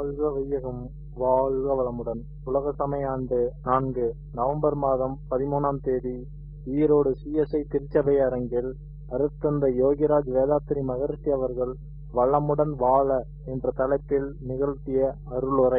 வாழ்க வையகம் வாழ்க வளமுடன் உலக சமய ஆண்டு நான்கு நவம்பர் மாதம் பதிமூணாம் தேதி ஈரோடு சிஎஸ்ஐ திருச்சபை அரங்கில் அருட்தந்தை யோகிராஜ் வேதாத்திரி மகரிஷி அவர்கள் வளமுடன் வாழ என்ற தலைப்பில் நிகழ்த்திய அருளுரை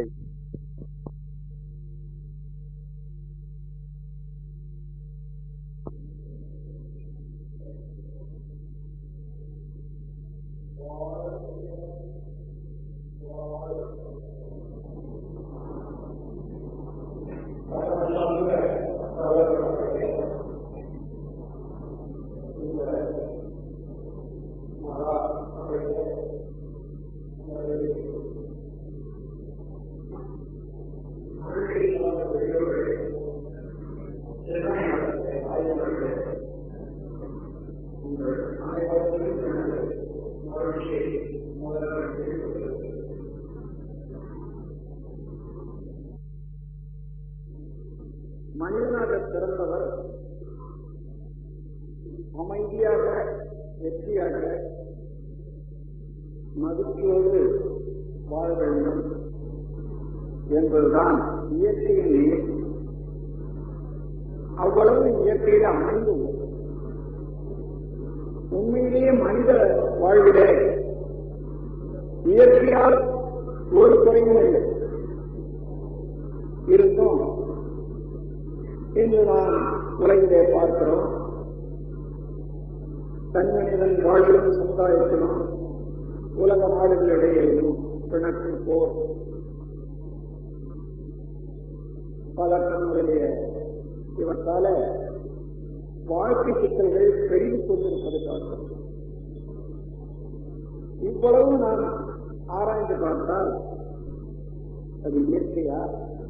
மனிதனாக பிறந்தவர் அமைதியாக வெற்றியாக மகிழ்ச்சியோடு வாழ வேண்டும் என்பதுதான் இயற்கையின் நிலை அவ்வளவு இயற்கையில் அமைந்து உள்ளது. உண்மையிலேயே மனித வாழ்விலே இயற்கையால் ஒரு குறையும் இல்லை இருந்தும் இன்று நாம் உலகிலே பார்க்கிறோம் தன்மனிதன் வாழ்விலும் சமுதாயத்திலும் உலக நாடுகளிடையிலும் பிணக்கு போர் பல தன்னுடைய இவற்றால வாழ்க்கை சிக்கல்கள் பெருகிக் கொண்டிருப்பதை பார்க்கிறோம் இவ்வளவு நாம் ஆராய்ந்து பார்த்தால் அது இயற்கையா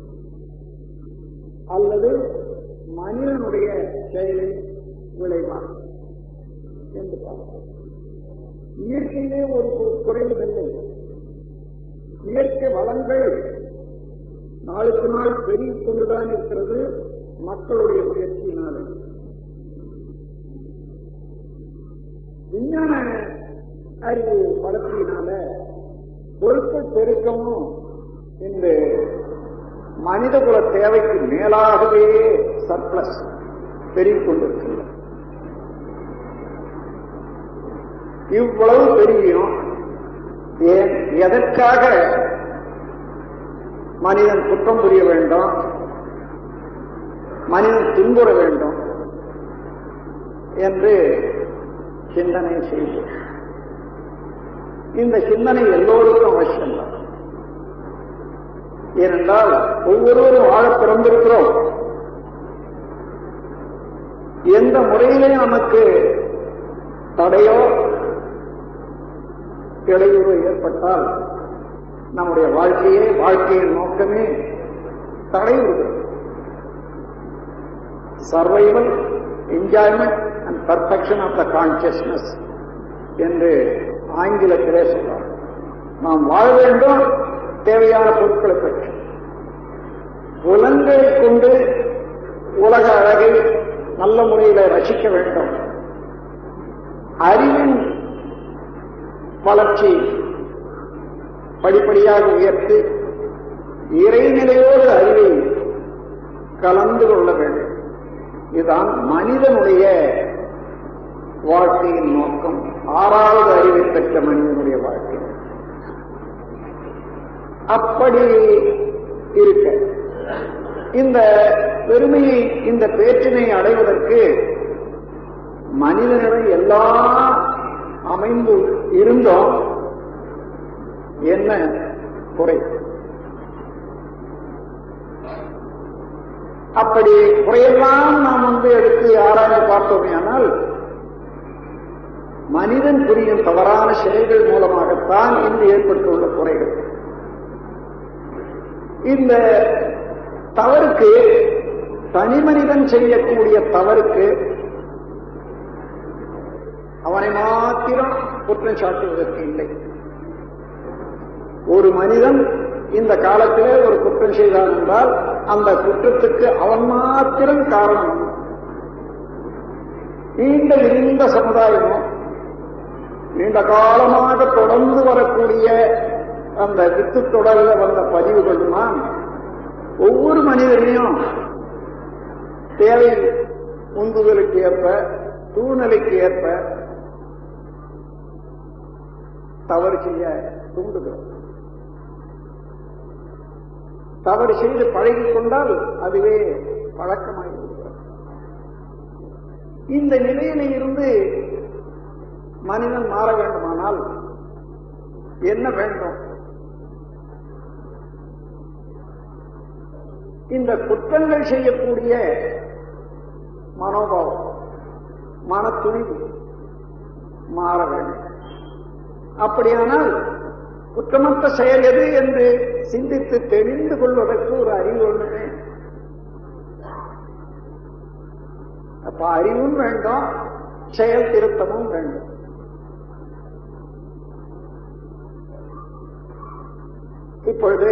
அல்லது மனிதனுடைய செயலின் விளைவா என்று பார்ப்போம் இயற்கையிலே ஒரு கு- குறைவதில்லை இயற்கை வளங்கள் நாளுக்கு நாள் பெருகிக் கொண்டுதான் இருக்கிறது மக்களுடைய முயற்சியினாலே விஞ்ஞான அறிவு வளர்ச்சியினால பொருட்கள் பெருக்கமும் இந்த மனிதகுல தேவைக்கு மேலாகவே சர்ப்ளஸ் பெருகிக் கொண்டிருக்கின்றன இவ்வளவு பெரியும் ஏன் எதற்காக மனிதன் குற்றம் புரிய வேண்டும் மனிதன் துன்புற வேண்டும் என்று சிந்தனை செய்து இந்த சிந்தனை எல்லோருக்கும் அவசியம்தான் ஏனென்றால் ஒவ்வொருவரும் வாழ பிறந்திருக்கிறோம் எந்த முறையிலே நமக்கு தடையோ இடையூறு ஏற்பட்டால் நம்முடைய வாழ்க்கையே வாழ்க்கையின் நோக்கமே தடையுறுகிறது survival enjoyment and perfection of the consciousness என்று ஆங்கிலத்திலே சொல்றார் நாம் வாழ வேண்டும் தேவையான பொருட்களை பெற்று புலன்களை கொண்டு உலக அழகை நல்ல முறையில் ரசிக்க வேண்டும் அறிவின் வளர்ச்சி படிப்படியாக உயர்த்தி இறைநிலையோடு அறிவை கலந்து கொள்ள வேண்டும் இதுதான் மனிதனுடைய வாழ்க்கையின் நோக்கம் ஆறாவது அறிவை பெற்ற மனிதனுடைய வாழ்க்கை அப்படி இருக்க இந்த பெருமையை இந்த பேற்றினை அடைவதற்கு மனிதனிடம் எல்லா அமைந்து இருந்தோம் என்ன குறை அப்படி குறையெல்லாம் நாம் வந்து எடுத்து ஆராய்ந்து பார்த்தோமே ஆனால் மனிதன் புரியும் தவறான செயல்கள் மூலமாகத்தான் இன்று ஏற்பட்டுள்ள குறைகள் இந்த தவறுக்கு தனி மனிதன் செய்யக்கூடிய தவறுக்கு அவனை மாத்திரம் குற்றம் சாட்டுவதற்கு இல்லை ஒரு மனிதன் இந்த காலத்திலே ஒரு குற்றம் செய்தான் என்றால் அந்த குற்றத்துக்கு அவன் மாத்திரம் காரணம் நீண்ட இருந்த சமுதாயமும் நீண்ட காலமாக தொடர்ந்து வரக்கூடிய அந்த வித்து தொடர்ல வந்த பதிவுகளுமா ஒவ்வொரு மனிதனையும் தேவை உந்துதலுக்கு ஏற்ப சூழ்நிலைக்கு ஏற்ப தவறு செய்ய தூண்டுகிறோம் தவறு செய்து பழகிக் கொண்டால் அதுவே பழக்கமாகி விடுகிறது இந்த நிலையில இருந்து மனிதன் மாற வேண்டுமானால் என்ன வேண்டும் இந்த குற்றங்கள் செய்யக்கூடிய மனோபாவம் மன துணிவு மாற வேண்டும் அப்படியானால் குற்றமற்ற செயல் எது என்று சிந்தித்து தெரிந்து கொள்வதற்கு ஒரு அறிவு ஒன்றுமே அப்ப அறிவும் வேண்டும் செயல் திருத்தமும் வேண்டும் இப்பொழுது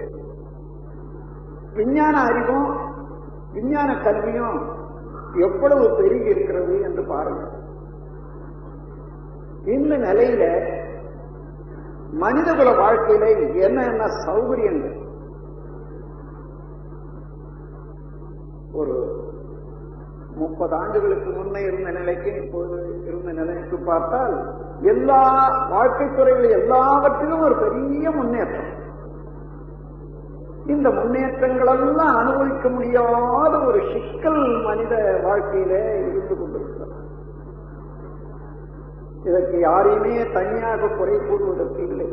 விஞ்ஞான அறிவும் விஞ்ஞான கல்வியும் எவ்வளவு பெருகி இருக்கிறது என்று பாருங்கள் இந்த நிலையில மனிதகுல வாழ்க்கையில என்ன என்ன சௌகரியங்கள் ஒரு முப்பது ஆண்டுகளுக்கு முன்னே இருந்த நிலைக்கு இப்போது இருந்த நிலைக்கு பார்த்தால் எல்லா வாழ்க்கை துறைகள் எல்லாவற்றிலும் ஒரு பெரிய முன்னேற்றம் இந்த முன்னேற்றங்களெல்லாம் அனுபவிக்க முடியாத ஒரு சிக்கல் மனித வாழ்க்கையில இருந்து கொண்டிருக்கிறது இதற்கு யாரையுமே தனியாக குறை கூறுவதற்கு இல்லை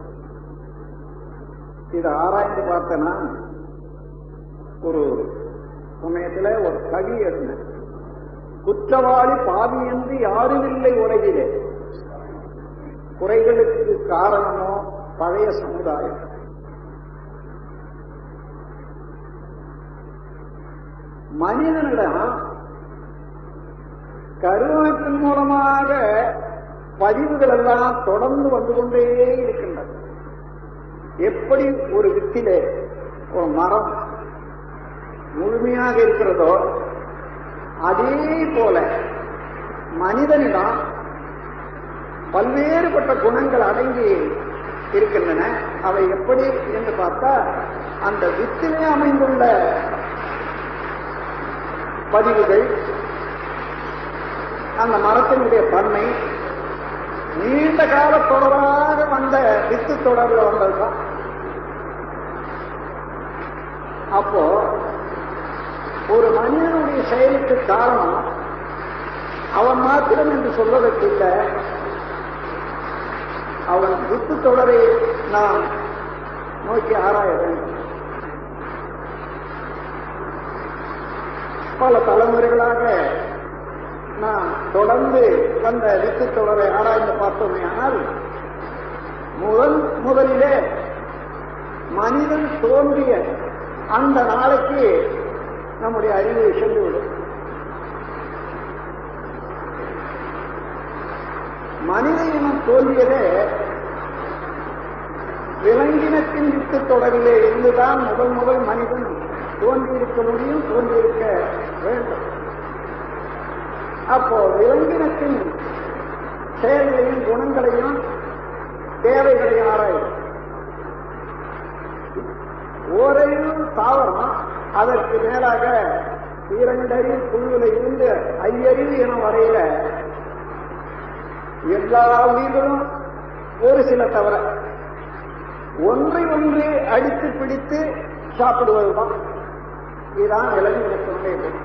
இதை ஆராய்ந்து பார்த்தனா ஒரு சமயத்துல ஒரு கவி எழுந்தேன் குற்றவாளி பாவி என்று யாரும் இல்லை உலகிலே குறைகளுக்கு காரணமோ பழைய சமுதாயம் மனிதனிடம் கருவத்தின் மூலமாக பதிவுகள் எல்லாம் தொடர்ந்து வந்து கொண்டே இருக்கின்றன எப்படி ஒரு வித்திலே ஒரு மரம் முழுமையாக இருக்கிறதோ அதே போல மனிதனிடம் பல்வேறுபட்ட குணங்கள் அடங்கி இருக்கின்றன அவை எப்படி என்று பார்த்தா அந்த வித்திலே அமைந்துள்ள பதிவுகள் அந்த மரத்தினுடைய தன்மை நீண்ட கால தொடராக வந்த வித்து தொடர்ல வந்ததுதான் அப்போ ஒரு மனிதனுடைய செயலுக்கு காரணம் அவன் மாத்திரம் என்று சொல்வதற்கு இல்லை அவன் வித்து தொடரை நாம் நோக்கி ஆராய வேண்டும் பல தலைமுறைகளாக நாம் தொடர்ந்து வந்த வித்து தொடரை ஆராய்ந்து பார்த்தோமே ஆனால் முதல் முதலிலே மனிதன் தோன்றிய அந்த நாளைக்கு நம்முடைய அறிவு சென்றுவிடும் மனித இனம் தோன்றியதே விலங்கினத்தின் வித்து தொடரிலே இருந்துதான் முதல் முதல் மனிதன் தோன்றியிருக்க முடியும் தோன்றியிருக்க வேண்டும் அப்போ விலங்கினத்தின் செயல்களையும் குணங்களையும் தேவைகளையும் ஆராயும் ஓரையில் தாவரம் அதற்கு மேலாக இரண்டறிவு குழுவில இருந்து ஐயறிவு என வரையில எல்லா உயிர்களும் ஒரு சில தவிர ஒன்றை ஒன்று அடித்து பிடித்து சாப்பிடுவதுதான் இதுதான் விலங்கினத்தினுடைய குணம்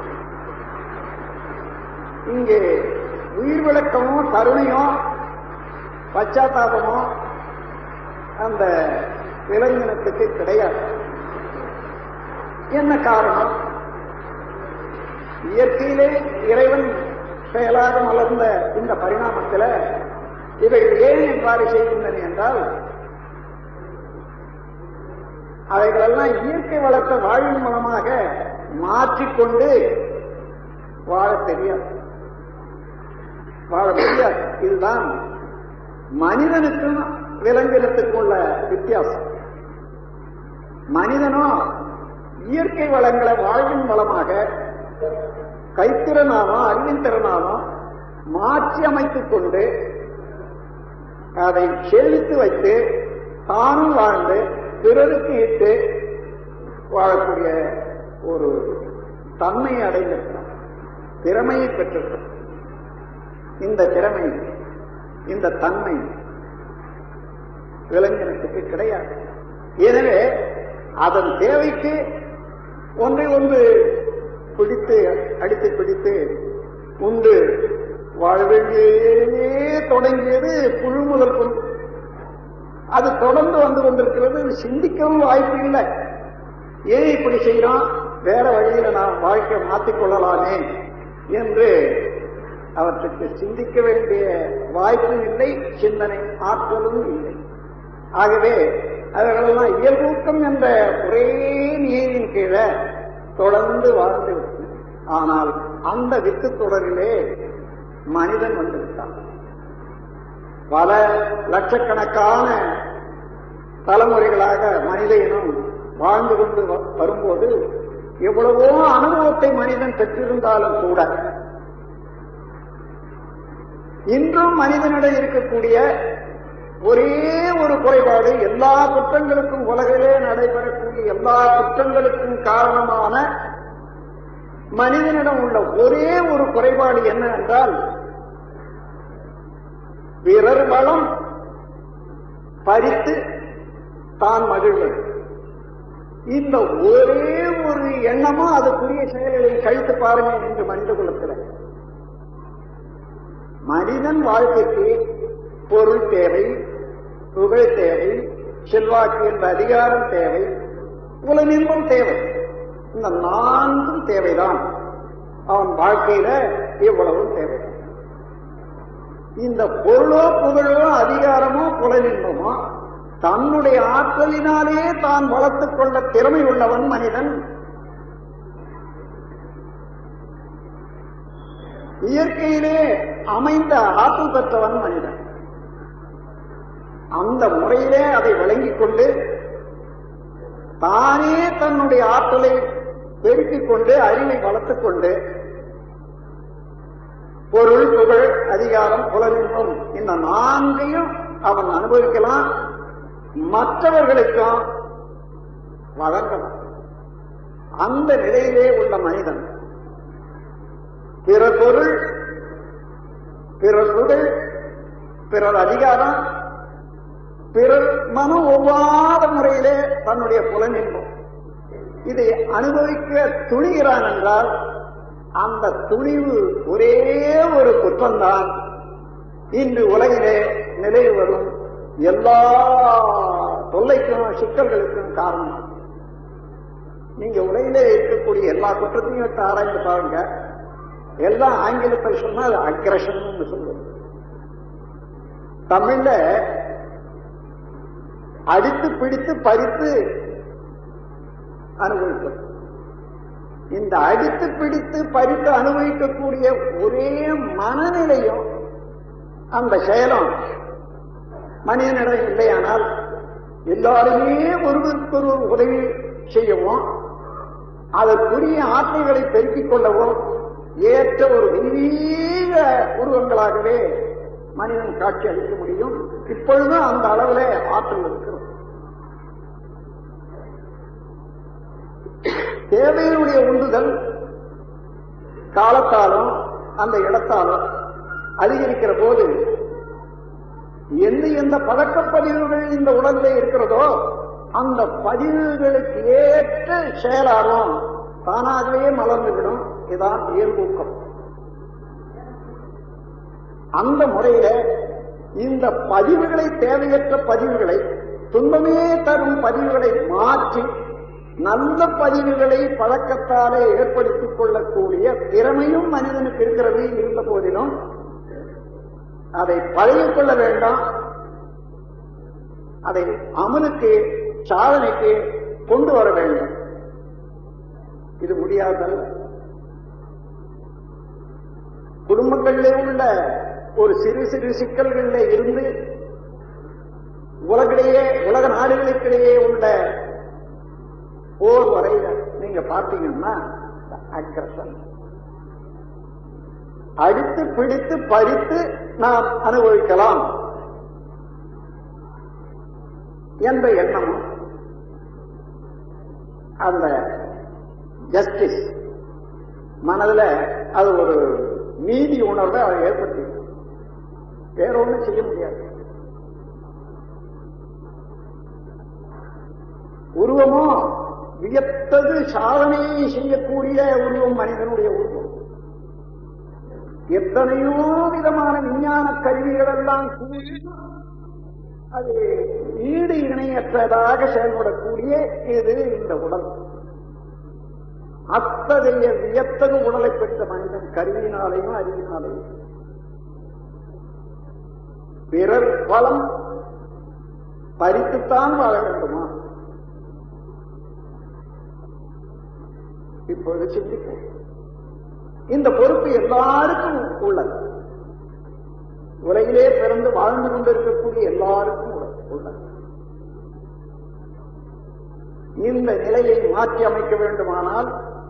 இங்கே உயிர் விளக்கமோ கருணையோ பச்சாத்தாபமோ அந்த விலங்கினத்துக்கு கிடையாது என்ன காரணம் இயற்கையிலே இறைவன் செயலாக மலர்ந்த இந்த பரிணாமத்தில் இவைகள் ஏன் இவ்வாறு செய்கின்றன என்றால் அவைகளெல்லாம் இயற்கை வளர்த்த வாழ்வின் மூலமாக மாற்றிக்கொண்டு வாழ தெரியாது வாழ முடியாது இதுதான் மனிதனுக்கும் விலங்கினத்துக்கும் உள்ள வித்தியாசம் மனிதனோ இயற்கை வளங்களை வாழ்வின் மூலமாக கைத்திறனாலும் அறிவின் திறனாலும் மாற்றி அமைத்துக் கொண்டு அதை சேமித்து வைத்து தானும் வாழ்ந்து பிறருக்கு இட்டு வாழக்கூடிய ஒரு தன்மையை அடைந்திருக்கிறார் திறமையை பெற்றிருக்கிறார் இந்த திறமை இந்த தன்மை விலங்கினத்துக்கு கிடையாது எனவே அதன் தேவைக்கு ஒன்றை ஒன்று பிடித்து அடித்து பிடித்து உண்டு வாழ வேண்டியே தொடங்கியது புழு முதல் புழு அது தொடர்ந்து வந்து கொண்டிருக்கிறது சிந்திக்கவும் வாய்ப்பு இல்லை ஏன் இப்படி செய்யறோம் வேற வழியில நாம் வாழ்க்கை மாற்றிக் கொள்ளலாமே என்று அவற்றுக்கு சிந்திக்க வேண்டிய வாய்ப்பும் இல்லை சிந்தனை ஆற்றலும் இல்லை ஆகவே அவர்களெல்லாம் இயல்பூக்கம் என்ற ஒரே நீரின் கீழே தொடர்ந்து வாழ்ந்து விட்டன. ஆனால் அந்த வித்து தொடரிலே மனிதன் வந்துவிட்டான் பல லட்சக்கணக்கான தலைமுறைகளாக மனித இனம் வாழ்ந்து கொண்டு வ- வரும்போது எவ்வளவோ அனுபவத்தை மனிதன் பெற்றிருந்தாலும் கூட இன்றும் மனிதனிடம் இருக்கக்கூடிய ஒரே ஒரு குறைபாடு எல்லா குற்றங்களுக்கும் உலகிலே நடைபெறக்கூடிய எல்லா குற்றங்களுக்கும் காரணமான மனிதனிடம் உள்ள ஒரே ஒரு குறைபாடு என்ன என்றால் பிறர் வளம் பறித்து தான் மகிழ்வது இந்த ஒரே ஒரு எண்ணமும் அதுக்குரிய செயல்களை கழித்து பாருங்க என்று மனித குலத்தில் மனிதன் வாழ்க்கைக்கு பொருள் தேவை புகழ் தேவை செல்வாக்கு என்ற அதிகாரம் தேவை உலகின்பம் தேவை இந்த நான்கும் தேவைதான் அவன் வாழ்க்கையில இவ்வளவும் தேவை இந்த பொருளோ புகழோ அதிகாரமோ புலனின்பமோ தன்னுடைய ஆற்றலினாலே தான் வளர்த்துக் கொள்ள திறமை உள்ளவன் மனிதன் இயற்கையிலே அமைந்த ஆற்றல் பெற்றவன் மனிதன் அந்த முறையிலே அதை வழங்கிக் கொண்டு தானே தன்னுடைய ஆற்றலை பெருக்கிக் கொண்டு அறிவை வளர்த்துக் கொண்டு பொருள் புகழ் அதிகாரம் புலனின்பம் இந்த நான்கையும் அவன் அனுபவிக்கலாம் மற்றவர்களுக்கும் வழங்கலாம் அந்த நிலையிலே உள்ள மனிதன் பிற பொருள் பிறர் புகழ் பிறர் அதிகாரம் பிறர் மனம் ஒவ்வாத முறையிலே தன்னுடைய புலனின்பம் இதை அனுபவிக்க துணிகிறான் என்றால் அந்த துணிவு ஒரே ஒரு குற்றம்தான் இன்று உலகிலே நிலை வரும் எல்லா தொல்லைக்கும் சிக்கல்களுக்கும் காரணம் நீங்க உலகிலே இருக்கக்கூடிய எல்லா குற்றத்தையும் எடுத்து ஆராய்ந்து பாருங்க எல்லாம் ஆங்கிலத்தில் சொன்னா அது அக்ரஷன் சொல்லுவது தமிழ்ல அடித்து பிடித்து பறித்து அனுபவிப்பது இந்த அடித்து பிடித்து பறித்து அனுபவிக்கக்கூடிய ஒரே மனநிலையும் அந்த செயலும் மனிதனிடம் இல்லையானால் எல்லாருமே ஒருவருக்கொருவர் உதவி செய்யவும் அதற்குரிய ஆற்றல்களை பெருக்கிக் கொள்ளவும் ஏற்ற ஒரு தெய்வீக உருவங்களாகவே மனிதன் காட்சி அளிக்க முடியும் இப்பொழுதும் அந்த அளவிலே ஆற்றல் இருக்கிறது தேவையினுடைய உந்துதல் காலத்தாலும் அந்த இடத்தாலும் அதிகரிக்கிற போது எந்த எந்த பழக்கப்பதிவுகள் இந்த உடலில் இருக்கிறதோ அந்த பதிவுகளுக்கு ஏற்ற செயலாகும் தானாகவே மலர்ந்துவிடும் இதான் இயல்பூக்கம் அந்த முறையில இந்த பதிவுகளை தேவையற்ற பதிவுகளை துன்பமே தரும் பதிவுகளை மாற்றி நல்ல பதிவுகளை பழக்கத்தாலே ஏற்படுத்திக் கொள்ளக்கூடிய திறமையும் மனிதனுக்கு இருக்கிறது இருந்த போதிலும் அதை பழகிக் கொள்ள வேண்டாம் அதை அமலுக்கு சாதனைக்கு கொண்டு வர வேண்டும் இது முடியாதல்ல குடும்பங்களிலே உள்ள ஒரு சிறு சிறு சிக்கல்களிலே இருந்து உலகிடையே உலக நாடுகளுக்கிடையே உள்ள போர் வரையில நீங்க பார்த்தீங்கன்னா அக்ரஷன் அடித்து பிடித்து பறித்து நாம் அனுபவிக்கலாம் என்ற எண்ணமும் அந்த ஜஸ்டிஸ் மனதில் அது ஒரு நீதி உணர்வை அதை ஏற்படுத்தி வேற ஒண்ணும் செய்ய முடியாது உருவமோ வியத்தது சாதனையை செய்யக்கூடிய உருவம் மனிதனுடைய உருவம் எத்தனையோ விதமான விஞ்ஞான கருவிகள் எல்லாம் கூடி அது ஈடு இணையற்றதாக செயல்படக்கூடிய இது இந்த உடல் அத்தகைய வியத்தகு உடலை பெற்ற மனிதன் கருவினாலையும் அறிவினாலையும் பிறர் பலம் பறித்துத்தான் வாழ வேண்டுமா இப்பொழுது சிந்திப்போம் இந்த பொறுப்பு எல்லாருக்கும் உள்ளது உலகிலே பிறந்து வாழ்ந்து கொண்டிருக்கக்கூடிய எல்லாருக்கும் உள்ளது இந்த நிலையை மாற்றி அமைக்க வேண்டுமானால்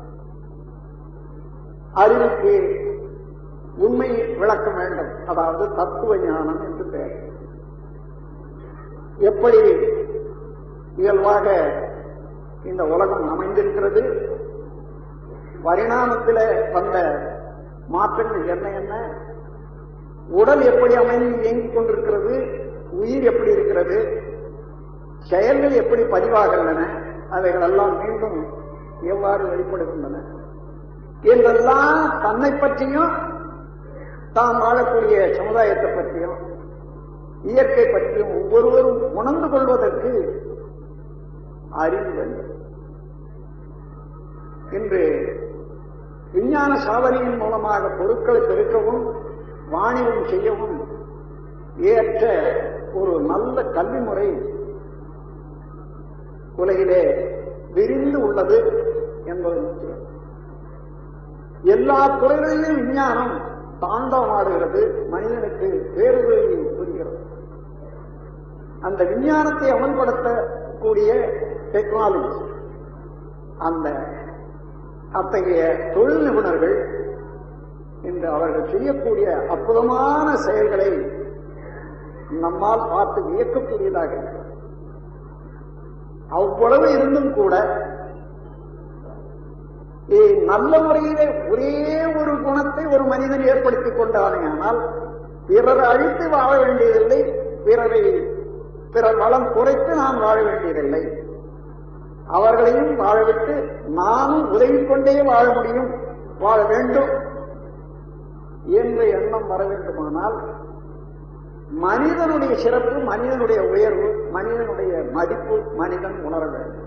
அறிவுக்கு உண்மை விளக்கம் வேண்டும் அதாவது தத்துவ ஞானம் என்று பெயர் எப்படி இயல்பாக இந்த உலகம் அமைந்திருக்கிறது பரிணாமத்தில் வந்த மாற்றங்கள் என்ன என்ன உடல் எப்படி அமைந்து இயங்கிக் கொண்டிருக்கிறது உயிர் எப்படி இருக்கிறது செயல்கள் எப்படி பதிவாகின்றன அவைகள் எல்லாம் மீண்டும் எவ்வாறு வெளிப்படுகின்றன என்றெல்லாம் தன்னை பற்றியும் தாம் வாழக்கூடிய சமுதாயத்தை பற்றியும் இயற்கை பற்றியும் ஒவ்வொருவரும் உணர்ந்து கொள்வதற்கு அறிவு வேண்டும் இன்று விஞ்ஞான சாதனையின் மூலமாக பொருட்களை பெருக்கவும் வாணிபம் செய்யவும் ஏற்ற ஒரு நல்ல கல்வி முறை உலகிலே விரிந்து உள்ளது என்பது முக்கியம் எல்லா துறைகளிலும் விஞ்ஞானம் தாண்டவமாடுகிறது மனிதனுக்கு பேருதவி புரிகிறது அந்த விஞ்ஞானத்தை அமல்படுத்தக்கூடிய டெக்னாலஜி அந்த அத்தகைய தொழில் நிபுணர்கள் இன்று அவர்கள் செய்யக்கூடிய அற்புதமான செயல்களை நம்மால் பார்த்து வியக்கக்கூடியதாக இருக்கிறது. அவ்வளவு இருந்தும் கூட இ- நல்ல முறையிலே ஒரே ஒரு குணத்தை ஒரு மனிதன் ஏற்படுத்திக் கொண்டானேயானால் பிறரை அழித்து வாழ வேண்டியதில்லை பிறரை பிறர் வளம் குறைத்து நாம் வாழ வேண்டியதில்லை அவர்களையும் வாழவிட்டு நானும் உதவி கொண்டே வாழ முடியும் வாழ வேண்டும் என்ற எண்ணம் வர வேண்டுமானால் மனிதனுடைய சிறப்பு மனிதனுடைய உயர்வு மனிதனுடைய மதிப்பு மனிதன் உணர வேண்டும்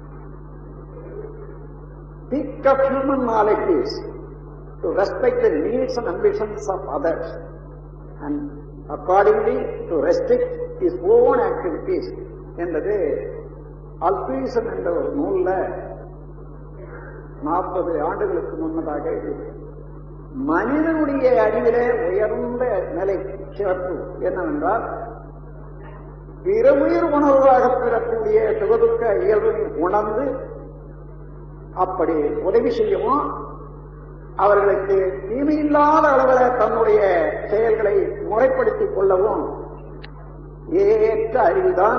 Peak of human knowledge is to respect the needs and ambitions of others and accordingly to restrict his own activities என்பது அல்பீசம் என்ற ஒரு நூல்ல நாற்பது ஆண்டுகளுக்கு முன்னதாக எழுதி மனிதனுடைய அறிவிலே உயர்ந்த நிலை சிறப்பு என்னவென்றால் பிற உயிர் உணர்வாக பெறக்கூடிய சுகதுக்க இயல்பை உணர்ந்து அப்படி உதவி செய்யவும் அவர்களுக்கு தீமையில்லாத அளவில் தன்னுடைய செயல்களை முறைப்படுத்திக் கொள்ளவும் ஏற்ற அறிவுதான்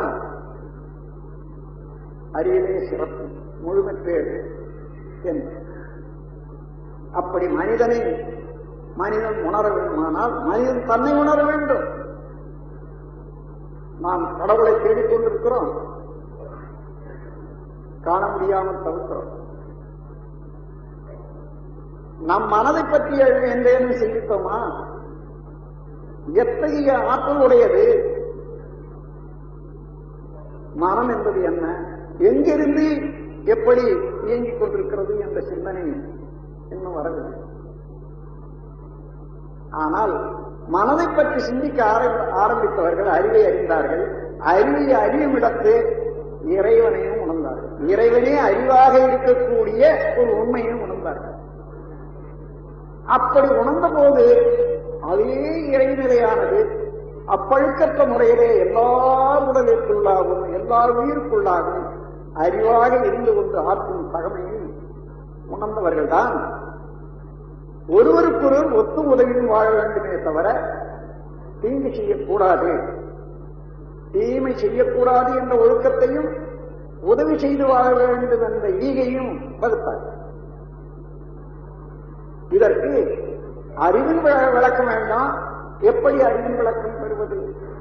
அறிவிலே சிறப்பு முழுமை பேர் என்று அப்படி மனிதனை மனிதன் உணர வேண்டுமானால் மனிதன் தன்னை உணர வேண்டும் நாம் கடவுளை தேடிக்கொண்டிருக்கிறோம் காண முடியாமல் தவிர்க்கிறோம் நம் மனதை பற்றி என்றேனும் சிந்தித்தோமா எத்தகைய ஆற்றல் உடையது மனம் என்பது என்ன எங்கிருந்து எப்படி இயங்கிக் கொண்டிருக்கிறது என்ற சிந்தனை இன்னும் வரவில்லை ஆனால் மனதை பற்றி சிந்திக்க ஆரம்பி- ஆரம்பித்தவர்கள் அறிவை அறிந்தார்கள் அறிவை அறியும் இடத்து இறைவனையும் உணர்ந்தார்கள் இறைவனே அறிவாக இருக்கக்கூடிய ஒரு உண்மையும் உணர்ந்தார்கள் அப்படி உணர்ந்த போது அதே இறைநிலையானது அப்பழுக்கற்ற முறையிலே எல்லா உடலுக்குள்ளாகவும் எல்லா உயிருக்குள்ளாகவும் அறிவாக இருந்து கொண்டு ஆற்றும் தகமையை உணர்ந்தவர்கள்தான் ஒருவருக்கொருவர் ஒத்து உதவியும் வாழ வேண்டுமே தவிர தீங்கு செய்யக்கூடாது தீமை செய்யக்கூடாது என்ற ஒழுக்கத்தையும் உதவி செய்து வாழ வேண்டும் என்ற ஈகையும் வகுத்தார் இதற்கு அறிவின் விள- விளக்கம் வேண்டாம் எப்படி அறிவின் விளக்கம் பெறுவது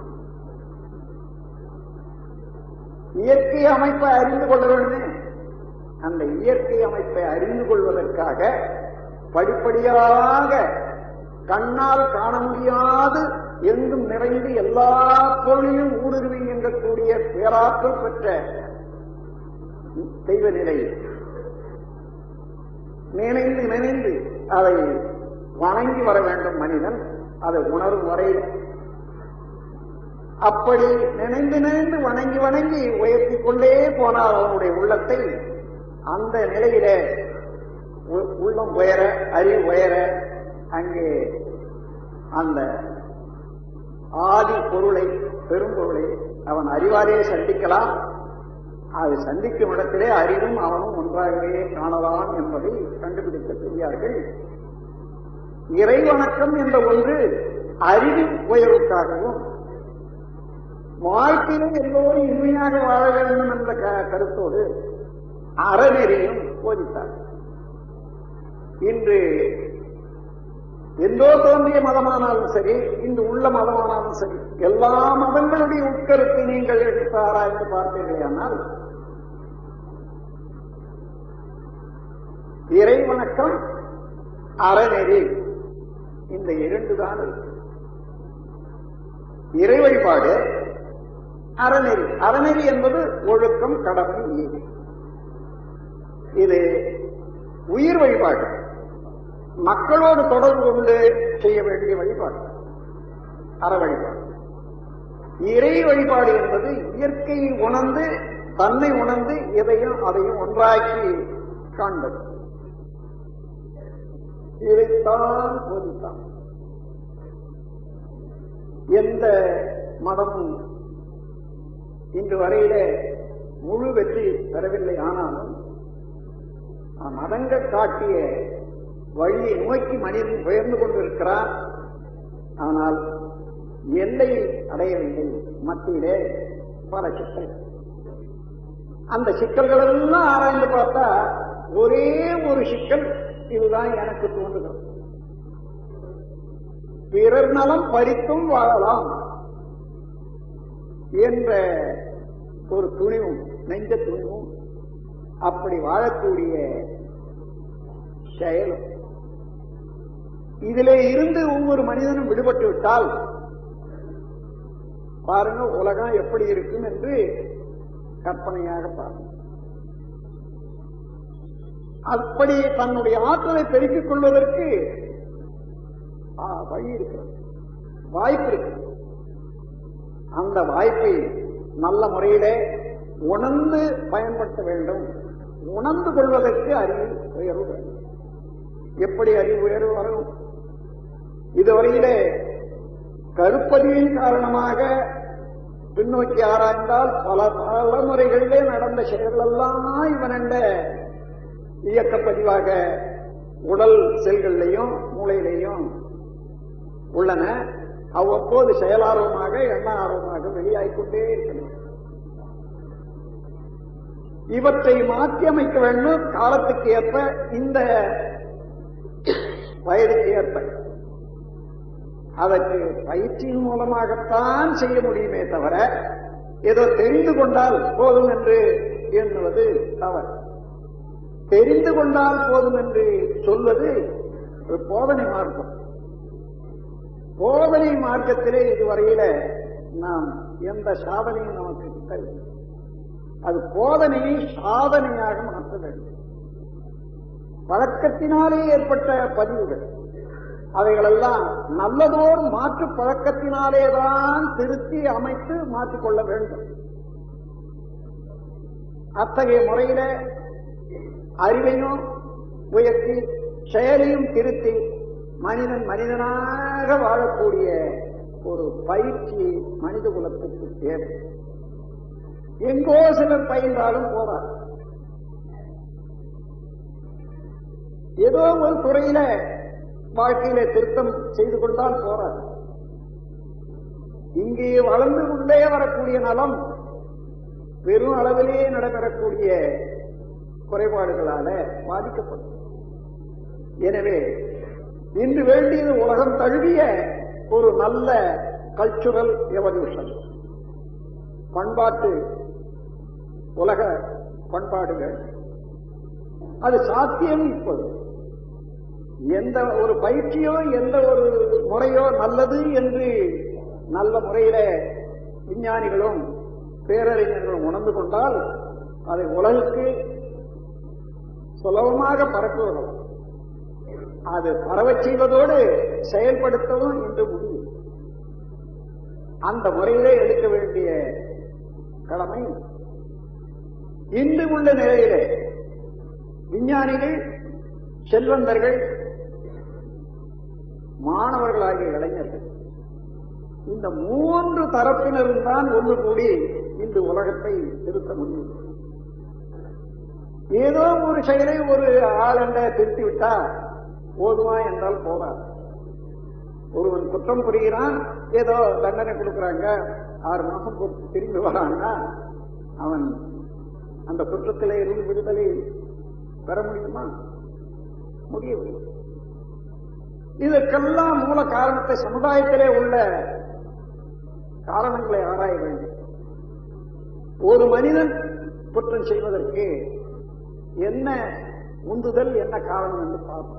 இயற்கை அமைப்பை அறிந்து கொள்ள வேண்டும் அந்த இயற்கை அமைப்பை அறிந்து கொள்வதற்காக படிப்படியாக கண்ணால் காண முடியாது எங்கும் நிறைந்து எல்லா பொருளிலும் ஊடுருவி எங்கக்கூடிய பேராற்றல் பெற்ற தெய்வ நிலை நினைந்து நினைந்து அதை வணங்கி வர வேண்டும் மனிதன் அதை உணரும் வரை அப்படி நினைந்து நினைந்து வணங்கி வணங்கி உயர்த்திக் கொண்டே போனால் அவனுடைய உள்ளத்தை அந்த நிலையிலே உ- உள்ளம் உயர அறிவு உயர அங்கே அந்த ஆதி பொருளை பெரும்பொருளை அவன் அறிவாரே சந்திக்கலாம் அது சந்திக்கும் இடத்திலே அறிவும் அவனும் ஒன்றாகவே காணலாம் என்பதை கண்டுபிடித்த பெரியார்கள் இறை வணக்கம் என்ற ஒன்று அறிவின் உயர்வுக்காகவும் வாழ்க்கையிலும் எல்லோரும் இனிமையாக வாழ வேண்டும் என்ற க- கருத்தோடு அறநெறியும் போதித்தார் இன்று எந்தோ தோன்றிய மதமானாலும் சரி இன்று உள்ள மதமானாலும் சரி எல்லா மதங்களுடைய உட்கருத்தை நீங்கள் எடுத்து ஆராய்ந்து பார்த்தீர்களானால் இறை வணக்கம் அறநெறி இந்த இரண்டு தான் இருக்கு. இறை வழிபாடு அறநெறி அறநெறி என்பது ஒழுக்கம் கடமை நீதி இது உயிர் வழிபாடு மக்களோடு தொடர்பு கொண்டு செய்ய வேண்டிய வழிபாடு அற வழிபாடு இறை வழிபாடு என்பது இயற்கையை உணர்ந்து தன்னை உணர்ந்து இதையும் அதையும் ஒன்றாக்கி காண்பது இதைத்தான் போதித்தான் எந்த மதமும் இன்று வரையில முழு வெற்றி பெறவில்லை ஆனாலும் மதங்கள் காட்டிய வழியை நோக்கி மனிதன் உயர்ந்து கொண்டிருக்கிறான் ஆனால் எல்லை அடையவில்லை மத்தியிலே பல சிக்கல் அந்த சிக்கல்கள் எல்லாம் ஆராய்ந்து பார்த்தா ஒரே ஒரு சிக்கல் இதுதான் எனக்கு தோன்றுகிறது பிறர் நலம் பறித்தும் வாழலாம் என்ற ஒரு துணிவும் நெஞ்ச துணிவும் அப்படி வாழக்கூடிய செயலும் இதிலே இருந்து ஒவ்வொரு மனிதனும் விடுபட்டு விட்டால் பாருங்க உலகம் எப்படி இருக்கும் என்று கற்பனையாக பாருங்க அப்படி தன்னுடைய ஆற்றலை பெருக்கிக் கொள்வதற்கு ஆ, வழி இருக்கிறது வாய்ப்பு இருக்கு அந்த வாய்ப்பை நல்ல முறையிலே உணர்ந்து பயன்படுத்த வேண்டும் உணர்ந்து கொள்வதற்கு அறிவு உயர்வு வேண்டும் எப்படி அறிவு உயர்வு வரும் இதுவரையிலே கருப்பதியின் காரணமாக பின்னோக்கி ஆராய்ந்தால் பல தலைமுறைகளிலே நடந்த செயல்களெல்லாம் இவனண்ட இயக்க பதிவாக உடல் செல்கள்லையும் மூளையிலையும் உள்ளன அவ்வப்போது செயலார்வமாக எண்ண ஆர்வமாக வெளியாகிக் கொண்டே இருக்கிறது இவற்றை மாற்றி அமைக்க வேண்டும் காலத்துக்கு ஏற்ப இந்த வயதுக்கு ஏற்ப அதற்கு பயிற்சியின் மூலமாகத்தான் செய்ய முடியுமே தவிர ஏதோ தெரிந்து கொண்டால் போதும் என்று எண்ணுவது தவறு தெரிந்து கொண்டால் போதும் என்று சொல்வது ஒரு போதனை மார்க்கம் போதனை மார்க்கத்திலே இதுவரையில நாம் எந்த சாதனையும் நமக்கு கிட்டவில்லை அது போதனையை சாதனையாக மாற்ற வேண்டும் பழக்கத்தினாலே ஏற்பட்ட பதிவுகள் அவைகளெல்லாம் நல்லதோர் மாற்று பழக்கத்தினாலேதான் திருத்தி அமைத்து மாற்றிக்கொள்ள வேண்டும் அத்தகைய முறையில அறிவையும் உயர்த்தி செயலையும் திருத்தி மனிதன் மனிதனாக வாழக்கூடிய ஒரு பயிற்சி மனித குலத்துக்கு தேவை எங்கோ சிலர் பயின்றாலும் போறார் ஏதோ ஒரு துறையில வாழ்க்கையில திருத்தம் செய்து கொண்டால் போறார் இங்கே வளர்ந்து கொண்டே வரக்கூடிய நலம் பெரும் அளவிலே நடைபெறக்கூடிய குறைபாடுகளால பாதிக்கப்படும் எனவே இன்று வேண்டியது உலகம் தழுவிய ஒரு நல்ல கல்ச்சுரல் எவல்யூஷன் பண்பாட்டு உலக பண்பாடுகள் அது சாத்தியம் இப்போது எந்த ஒரு பயிற்சியோ எந்த ஒரு முறையோ நல்லது என்று நல்ல முறையில விஞ்ஞானிகளும் பேரறிஞர்களும் உணர்ந்து கொண்டால் அதை உலகுக்கு சுலபமாக பரப்புவதும் அது பரவச் செய்வதோடு செயல்படுத்தவும் இன்று முடியும் அந்த முறையிலே எடுக்க வேண்டிய கடமை இன்று உள்ள நிலையிலே விஞ்ஞானிகள் செல்வந்தர்கள் மாணவர்களாகிய இளைஞர்கள் இந்த மூன்று தரப்பினரும் தான் ஒன்று கூடி இந்த உலகத்தை திருத்த முடியும் ஏதோ ஒரு செயலை ஒரு ஆளண்ட திருத்தி விட்டா போதுமா என்றால் போதாது ஒருவன் குற்றம் புரிகிறான் ஏதோ தண்டனை கொடுக்கறாங்க ஆறு மாசம் பொறுத்து திரும்பி வரான்னா அவன் அந்த குற்றத்திலே இருந்து விடுதலை பெற முடியுமா முடியவில்லை இதற்கெல்லாம் மூல காரணத்தை சமுதாயத்திலே உள்ள காரணங்களை ஆராய வேண்டும் ஒரு மனிதன் குற்றம் செய்வதற்கு என்ன உந்துதல் என்ன காரணம் என்று பார்ப்போம்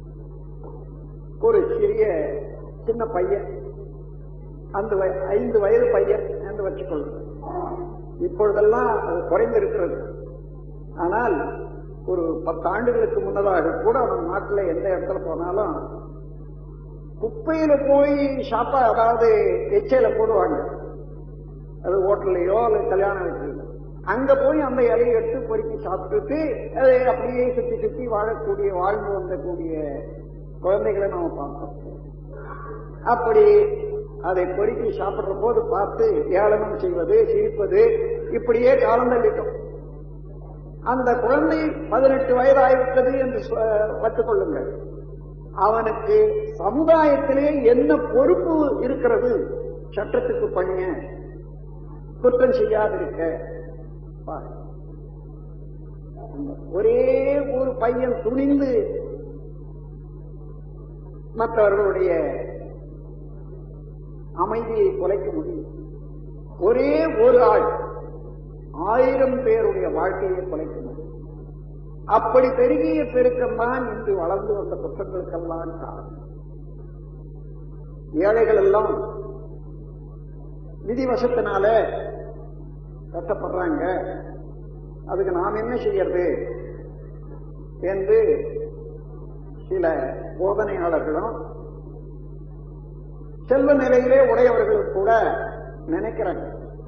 ஒரு சிறிய சின்ன பையன் அந்த வய- ஐந்து வயது பையன் என்று வச்சுக்கொள்ளும் இப்பொழுதெல்லாம் அது குறைந்திருக்கிறது ஆனால் ஒரு பத்து ஆண்டுகளுக்கு முன்னதாக கூட அவன் நாட்டில் எந்த இடத்துல போனாலும் குப்பையில போய் ஷாப்பா அதாவது எச்சையில போடுவாங்க அது ஹோட்டல்லையோ அல்லது கல்யாண வீட்டில் அங்க போய் அந்த இலையை எடுத்து பொறுக்கி சாப்பிட்டுட்டு அதை அப்படியே சுத்தி சுத்தி வாழக்கூடிய வாழ்ந்து வந்தக்கூடிய குழந்தைகளை நம்ம பார்த்தோம் அப்படி அதை பொறுக்கி சாப்பிடுற போது பார்த்து ஏளனம் செய்வது சிரிப்பது இப்படியே காலம் தள்ளிட்டோம் அந்த குழந்தை பதினெட்டு வயதாகிவிட்டது என்று சொ- வைத்துக் கொள்ளுங்கள் அவனுக்கு சமுதாயத்திலே என்ன பொறுப்பு இருக்கிறது சட்டத்துக்கு பணிய குற்றம் செய்யாதிருக்க பாரு. ஒரே ஒரு பையன் துணிந்து மற்றவர்களுடைய அமைதியை குலைக்க முடியும் ஒரே ஒரு ஆள் ஆயிரம் பேருடைய வாழ்க்கையை குலைக்க முடியும் அப்படி பெருகிய பெருக்கம் தான் இன்று வளர்ந்து வந்த குற்றங்களுக்கெல்லாம் காரணம் ஏழைகள் எல்லாம் விதிவசத்தினால கஷ்டப்படுறாங்க அதுக்கு நாம் என்ன செய்யறது என்று சில போதனையாளர்களும் செல்வ நிலையிலே உடையவர்களும் கூட நினைக்கிறாங்க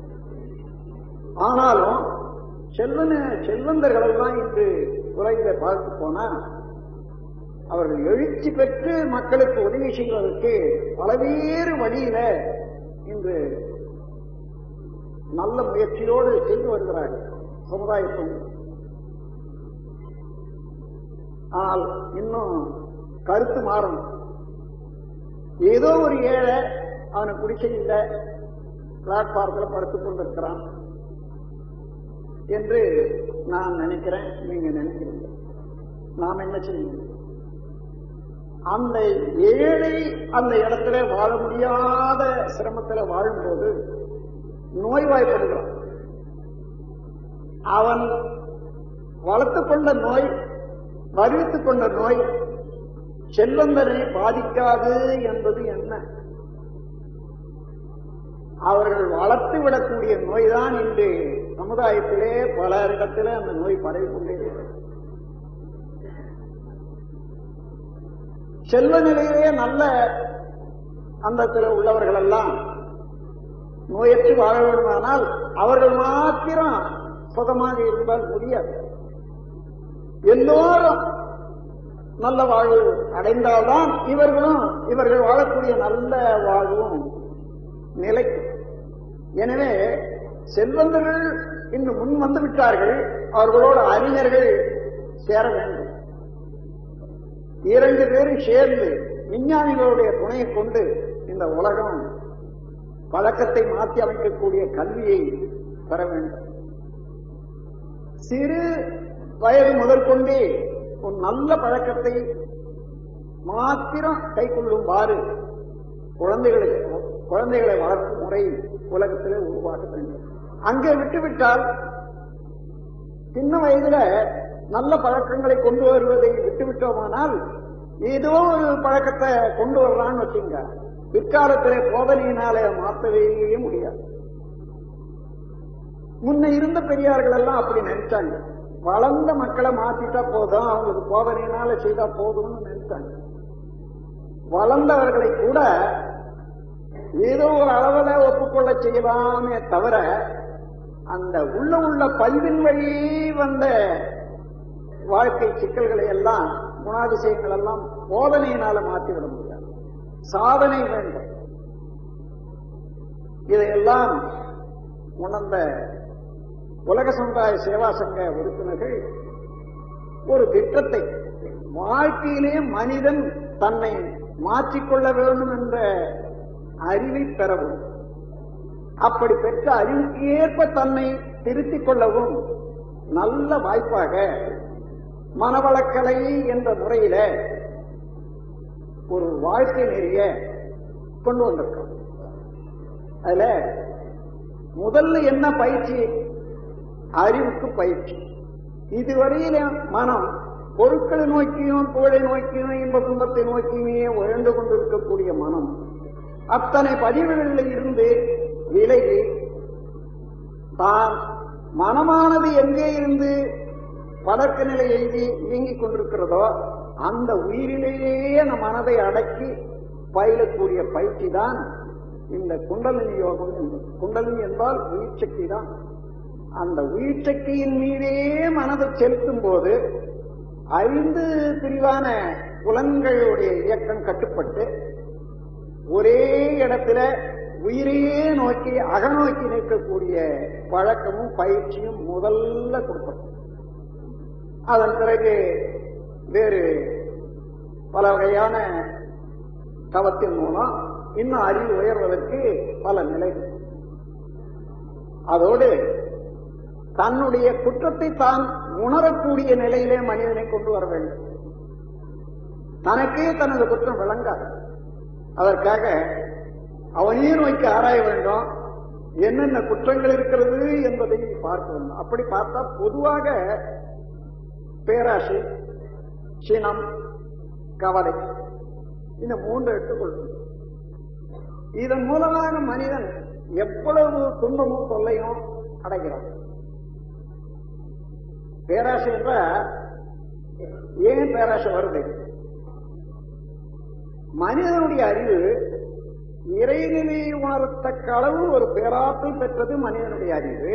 ஆனாலும் செல்வன செல்வந்தர்கள் எல்லாம் இன்று உலகில பார்த்து போனா அவர்கள் எழுச்சி பெற்று மக்களுக்கு உதவி செய்வதற்கு பலவேறு வழியில இன்று நல்ல முயற்சியோடு செய்து வருகிறார்கள் சமுதாயத்தில் ஆனால் இன்னும் கருத்து மாறும் ஏதோ ஒரு ஏழை அவனுக்கு குடிசையில் பிளாட்பாரத்தில் படுத்துக் கொண்டிருக்கிறான் என்று நான் நினைக்கிறேன் நீங்க நினைக்கிறீங்க நாம் என்ன செய்யணும் அந்த ஏழை அந்த இடத்துல வாழ முடியாத சிரமத்துல வாழும்போது நோய்வாய்ப்படுகிறான் அவன் வளர்த்துக் கொண்ட நோய் வருவித்துக் கொண்ட நோய் செல்வந்தனை பாதிக்காது என்பது என்ன அவர்கள் வளர்த்து விடக்கூடிய நோய்தான் இன்று சமுதாயத்திலே பல இடத்திலே அந்த நோய் பரவி கொண்டே இருக்கிறது. செல்வ நிலையிலே நல்ல அந்தத்தில் உள்ளவர்கள் எல்லாம் நோயற்று வாழ வேண்டுமானால் அவர்கள் மாத்திரம் சுகமாக இருந்தால் முடியாது எல்லோரும் நல்ல வாழ்வு அடைந்தால்தான் இவர்களும் இவர்கள் வாழக்கூடிய நல்ல வாழ்வும் நிலைக்கும் எனவே செல்வந்தர்கள் இன்று முன் வந்து விட்டார்கள் அவர்களோடு அறிஞர்கள் சேர வேண்டும் இரண்டு பேரும் சேர்ந்து விஞ்ஞானிகளுடைய துணையை கொண்டு இந்த உலகம் பழக்கத்தை மாற்றி அமைக்கக்கூடிய கல்வியை பெற வேண்டும் சிறு வயது முதற்கொண்டே ஒரு நல்ல பழக்கத்தை மாத்திரம் கை கொள்ளும்பாறு குழந்தைகளுக்கு குழந்தைகளை வளர்க்கும் முறை உலகத்திலே உருவாக்க வேண்டும் அங்கே விட்டுவிட்டால் சின்ன வயதுல நல்ல பழக்கங்களை கொண்டு வருவதை விட்டுவிட்டோமானால் ஏதோ ஒரு பழக்கத்தை கொண்டு வரலான்னு வச்சுங்க பிற்காலத்திலே போதனையினாலே மாற்றவே முடியாது முன்ன இருந்த பெரியார்கள் எல்லாம் அப்படி நினைச்சாங்க வளர்ந்த மக்களை மாத்திட்டா போதும் அவங்களுக்கு போதனையினால செய்தா போதும்னு நினைச்சாங்க வளர்ந்தவர்களை கூட ஏதோ ஒரு அளவுல ஒப்புக்கொள்ள செய்யலாமே தவிர அந்த உள்ள உள்ள பல்வின் வழி வந்த வாழ்க்கை சிக்கல்களை எல்லாம் குணாதிசயங்கள் எல்லாம் போதனையினால மாற்றிவிட முடியாது சாதனை வேண்டும் இதையெல்லாம் உணர்ந்த உலக சமுதாய சேவா சங்க உறுப்பினர்கள் ஒரு திட்டத்தை வாழ்க்கையிலே மனிதன் தன்னை மாற்றிக்கொள்ள வேண்டும் என்ற அறிவை பெறவும் அப்படி பெற்ற அறிவுக்கு ஏற்ப தன்னை திருத்திக் கொள்ளவும் நல்ல வாய்ப்பாக மனவளக்கலை என்ற முறையில ஒரு வாழ்க்கை நெறிய கொண்டு வந்திருக்கோம் அதுல முதல்ல என்ன பயிற்சி அறிவுக்கு பயிற்சி இதுவரையில மனம் பொருட்களை நோக்கியும் புகழை நோக்கியும் இன்ப துன்பத்தை நோக்கியுமே உழந்து கொண்டிருக்கக்கூடிய மனம் அத்தனை பதிவுகளில் இருந்து விலகி தான் மனமானது எங்கே இருந்து பழக்க நிலை எழுதி இயங்கிக் கொண்டிருக்கிறதோ அந்த உயிரிலேயே அந்த மனதை அடக்கி பயிலக்கூடிய பயிற்சி தான் இந்த குண்டலினி யோகம் என்பது குண்டலினி என்றால் உயிர் சக்தி தான் அந்த உயிர் சக்தியின் மீதே மனதை செலுத்தும் போது ஐந்து பிரிவான புலன்களுடைய இயக்கம் கட்டுப்பட்டு ஒரே இடத்துல உயிரையே நோக்கி அகநோக்கி நிற்கக்கூடிய பழக்கமும் பயிற்சியும் முதல்ல கொடுப்பது அதன் பிறகு வேறு பல வகையான தவத்தின் மூலம் இன்னும் அறிவு உயர்வதற்கு பல நிலைகள் அதோடு தன்னுடைய குற்றத்தை தான் உணரக்கூடிய நிலையிலே மனிதனை கொண்டு வர வேண்டும் தனக்கே தனது குற்றம் விளங்காது அதற்காக அவனையே நோக்கி ஆராய வேண்டும் என்னென்ன குற்றங்கள் இருக்கிறது என்பதை பார்க்க வேண்டும் அப்படி பார்த்தா பொதுவாக பேராசை சினம் கவலை இந்த மூன்று எடுத்துக்கொள்வது இதன் மூலமாக மனிதன் எவ்வளவு துன்பமும் தொல்லையும் அடைகிறான் பேராசை என்ற ஏன் பேராசை வருது மனிதனுடைய அறிவு இறைநிலை உணரத்தக்க அளவு ஒரு பேராற்றல் பெற்றது மனிதனுடைய அறிவு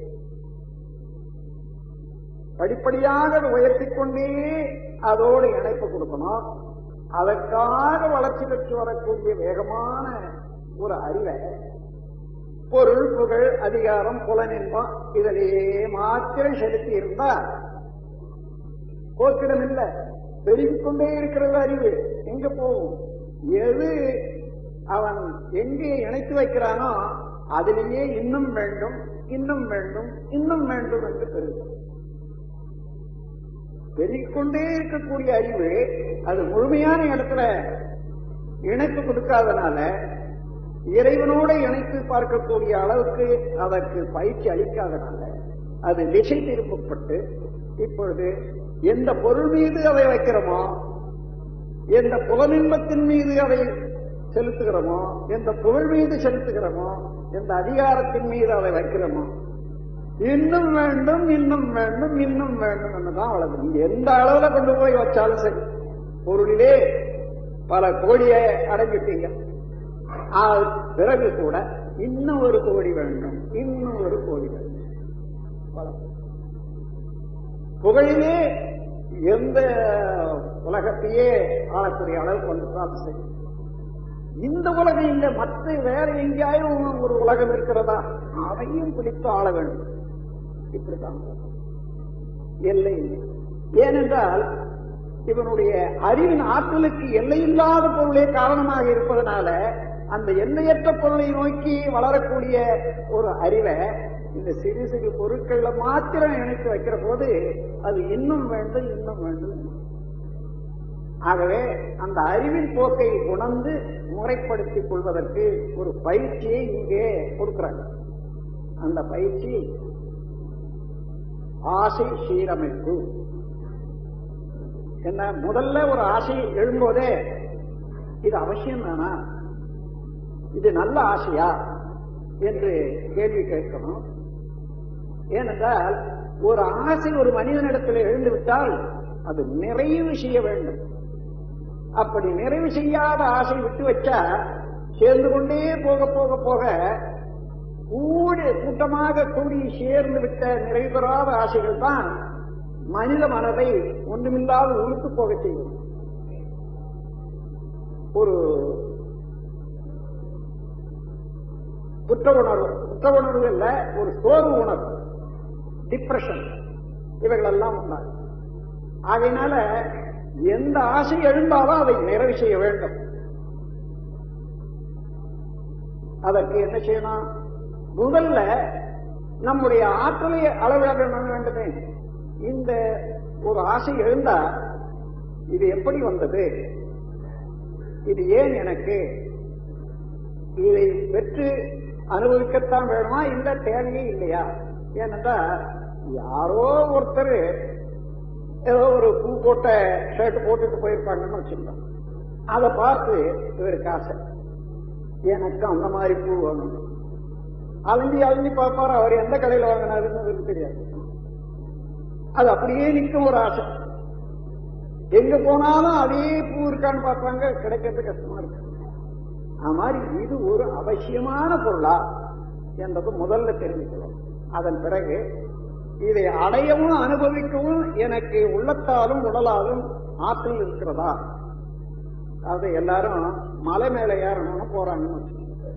படிப்படியாக அதை உயர்த்திக் கொண்டே அதோடு இணைப்பு கொடுக்கணும் அதற்காக வளர்ச்சி பெற்று வரக்கூடிய வேகமான ஒரு அறிவை பொருள் புகழ் அதிகாரம் புலனின்பம் இதிலேயே மாத்திரம் செலுத்தி இருந்தா போக்கிடம் இல்லை பெருகிக் கொண்டே இருக்கிறது அறிவு எங்க போகும் எது அவன் எங்கே இணைத்து வைக்கிறானோ அதிலேயே இன்னும் வேண்டும் இன்னும் வேண்டும் இன்னும் வேண்டும் என்று பெருகும் பெருகிக்கொண்டே இருக்கக்கூடிய அறிவு அது முழுமையான இடத்துல இணைப்பு கொடுக்காதனால இறைவனோட இணைத்து பார்க்கக்கூடிய அளவுக்கு அதற்கு பயிற்சி அளிக்காதனால அது திசை திருப்பப்பட்டு இப்பொழுது எந்த பொருள் மீது அதை வைக்கிறோமோ எந்த புலனின்பத்தின் மீது அதை செலுத்துகிறோமோ எந்த புகழ் மீது செலுத்துகிறோமோ எந்த அதிகாரத்தின் மீது அதை வைக்கிறோமோ இன்னும் வேண்டும் இன்னும் வேண்டும் இன்னும் வேண்டும் என்றுதான் வளர்ந்து நீங்க எந்த அளவுல கொண்டு போய் வச்சாலும் சரி பொருளிலே பல கோடியை அடைஞ்சிட்டீங்க அது பிறகு கூட இன்னும் ஒரு கோடி வேண்டும் இன்னும் ஒரு கோடி வேண்டும் வளர்ந்து. புகழிலே எந்த உலகத்தையே ஆளக்கூடிய அளவு கொண்டு தான் செய்யும் இந்த உலகம் இல்ல மற்ற வேற எங்கேயாயும் ஒரு உலகம் இருக்கிறதா அதையும் பிடித்து ஆள வேண்டும் இப்படித்தான் எல்லை இல்லை ஏனென்றால் இவனுடைய அறிவின் ஆற்றலுக்கு எல்லையில்லாத பொருளே காரணமாக இருப்பதனால அந்த எல்லையற்ற பொருளை நோக்கி வளரக்கூடிய ஒரு அறிவை இந்த சிறு சிறு பொருட்கள்ல மாத்திரம் இணைத்து வைக்கிற போது அது இன்னும் வேண்டும் இன்னும் வேண்டும் ஆகவே அந்த அறிவின் போக்கை உணர்ந்து முறைப்படுத்திக் கொள்வதற்கு ஒரு பயிற்சியை இங்கே கொடுக்கிறாங்க அந்த பயிற்சி ஆசை சீரமைப்பு என்ன முதல்ல ஒரு ஆசை எழும்போதே இது அவசியம் தானா இது நல்ல ஆசையா என்று கேள்வி கேட்கணும் ஏனென்றால் ஒரு ஆசை ஒரு மனிதனிடத்தில் எழுந்து விட்டால் அது நிறைவு செய்ய வேண்டும் அப்படி நிறைவு செய்யாத ஆசை விட்டு வச்சா சேர்ந்து கொண்டே போக போக போக கூடி கூட்டமாக கூடி சேர்ந்து விட்ட நிறைவு பெறாத ஆசைகள் தான் மனித மனதை ஒன்றுமில்லாத உழுத்து போக செய்யும் ஒரு குற்ற உணர்வு குற்ற உணர்வு இல்ல ஒரு சோர்வு உணர்வு டிப்ரெஷன் இவைகள் எல்லாம் உண்டாகும் ஆகையினால எந்த ஆசை எழுந்தாலும் அதை நிறைவு செய்ய வேண்டும் அதற்கு என்ன செய்யணும் முதல்ல நம்முடைய ஆற்றலை அளவிட வேண்டுமே இந்த ஒரு ஆசை எழுந்தா இது எப்படி வந்தது இது ஏன் எனக்கு இதை பெற்று அனுபவிக்கத்தான் வேணுமா இல்ல தேவையே இல்லையா ஏனென்றா யாரோ ஒருத்தர் ஏதோ ஒரு பூ போட்ட ஷர்ட் போட்டுட்டு போயிருப்பாங்கன்னு வச்சுருந்தோம் அதை பார்த்து இவருக்கு ஆசை எனக்கு அந்த மாதிரி பூ வேணும் அலைஞ்சி அலைஞ்சி பார்ப்பாரு அவர் எந்த கடையில் வாங்கினாருன்னு அவருக்கு தெரியாது அது அப்படியே நிற்கும் ஒரு ஆசை எங்க போனாலும் அதே பூ இருக்கான்னு பார்ப்பாங்க கிடைக்கிறது கஷ்டமா இருக்கு அது மாதிரி இது ஒரு அவசியமான பொருளா என்றது முதல்ல தெரிஞ்சுக்கணும் அதன் பிறகு இதை அடையவும் அனுபவிக்கவும் எனக்கு உள்ளத்தாலும் உடலாலும் ஆற்றல் இருக்கிறதா அது எல்லாரும் மலை மேல ஏறணும்னு போறாங்கன்னு வச்சுக்கோங்க.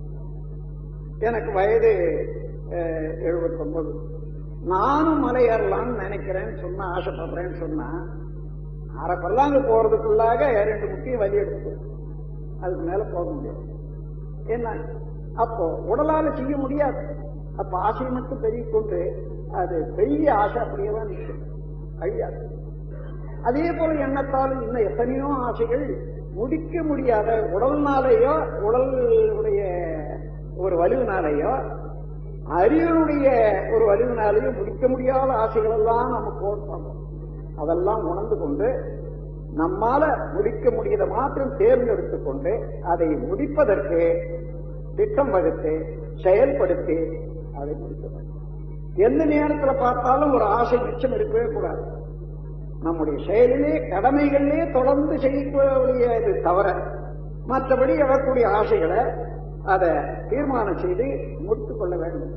எனக்கு வயது எழுபத்தொன்பது நானும் மலை ஏறலாம்னு நினைக்கிறேன்னு சொன்னா ஆசைப்படுறேன்னு சொன்னா அரை பல்லாங்கு போறதுக்குள்ளாக ரெண்டு முக்கிய வழி எடுத்து அதுக்கு மேல போக முடியாது என்ன அப்போ உடலால செய்ய முடியாது அப்ப ஆசையை மட்டும் பெருகி கொண்டு அது பெரிய ஆசை அப்படியே தான் நிற்கும் அழியாது அதே போல எண்ணத்தாலும் இன்னும் எத்தனையோ ஆசைகள் முடிக்க முடியாத உடல்னாலேயோ உடலுடைய ஒரு வலுவினாலேயோ அறிவினுடைய ஒரு வலுவினாலேயோ முடிக்க முடியாத ஆசைகள் எல்லாம் நம்ம போட்டோம் அதெல்லாம் உணர்ந்து கொண்டு நம்மால முடிக்க முடியத மாத்திரம் தேர்ந்தெடுத்துக் கொண்டு அதை முடிப்பதற்கு திட்டம் வகுத்து செயல்படுத்தி அதை முடிக்க வேண்டும் எந்த நேரத்துல பார்த்தாலும் ஒரு ஆசை மிச்சம் இருக்கவே கூடாது நம்முடைய செயலிலே கடமைகளிலே தொடர்ந்து செய்யக்கூடிய இது தவிர மற்றபடி எழக்கூடிய ஆசைகளை அதை தீர்மானம் செய்து முடித்துக் கொள்ள வேண்டும்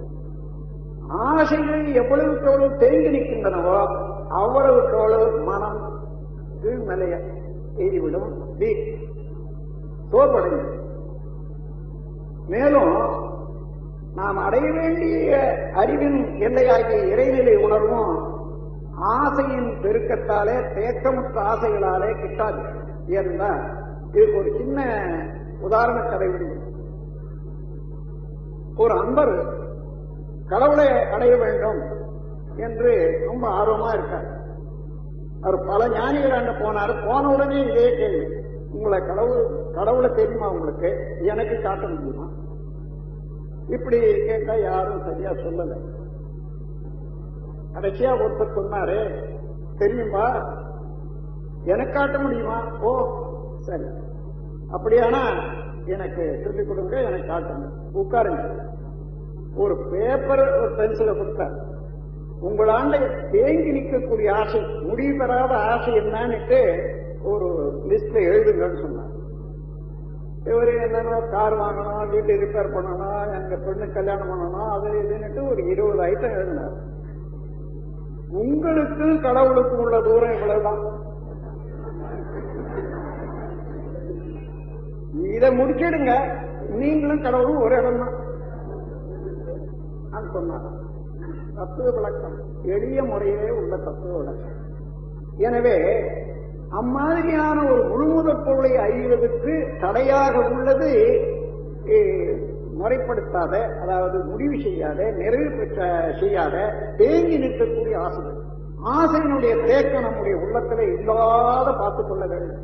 ஆசைகள் எவ்வளவுக்கு எவ்வளவு தெரிந்து நிற்கின்றனவோ அவ்வளவுக்கு அவ்வளவு மனம் கீழ்நிலைய எய்திவிடும் வீக் சோர்வடையும் மேலும் நாம் அடைய வேண்டிய அறிவின் எல்லையாகிய இறைநிலை உணர்வும் ஆசையின் பெருக்கத்தாலே தேக்கமுற்ற ஆசைகளாலே கிட்டாது ஏனென்றால் இதுக்கு ஒரு சின்ன உதாரண கதை உண்டு ஒரு அன்பர் கடவுளை அடைய வேண்டும் என்று ரொம்ப ஆர்வமா இருக்கார் அவர் பல ஞானிகளாண்ட போனார் போன உடனே இதே கேள்வி உங்களை கடவுள் கடவுளை தெரியுமா உங்களுக்கு எனக்கு காட்ட முடியுமா இப்படி கேட்டா யாரும் சரியா சொல்லல கடைசியா ஒருத்தர் சொன்னாரு தெரியுமா எனக்கு காட்ட முடியுமா ஓ சரி அப்படியானா எனக்கு சொல்லிக் கொடுங்க எனக்கு காட்டுங்க உட்காருங்க ஒரு பேப்பர் ஒரு பென்சிலை கொடுத்தார் உங்களாண்ட தேங்கி நிற்கக்கூடிய ஆசை முடிவு பெறாத ஆசை என்னன்னுட்டு ஒரு லிஸ்ட்ல எழுதுங்கன்னு சொன்னார் இவரு என்னன்னா கார் வாங்கணும் வீட்டு ரிப்பேர் பண்ணணும் எங்க பெண்ணு கல்யாணம் பண்ணணும் அது இதுன்னுட்டு ஒரு இருபது ஐட்டம் எழுதினார் உங்களுக்கு கடவுளுக்கும் உள்ள தூரம் இவ்வளவுதான் இதை முடிச்சிடுங்க நீங்களும் கடவுளும் ஒரு இடம் தான் சொன்னார் தத்துவ விளக்கம் எளிய முறையிலே உள்ள தத்துவ விளக்கம் எனவே அம்மாதிரியான ஒரு முழுமுதற் பொருளை அறிவதற்கு தடையாக உள்ளது அஹ், முறைப்படுத்தாத அதாவது முடிவு செய்யாத நிறைவு பெற்ற செய்யாத தேங்கி நிற்கக்கூடிய ஆசைகள் ஆசையினுடைய தேக்கம் நம்முடைய உள்ளத்துல இல்லாத பார்த்துக் கொள்ள வேண்டும்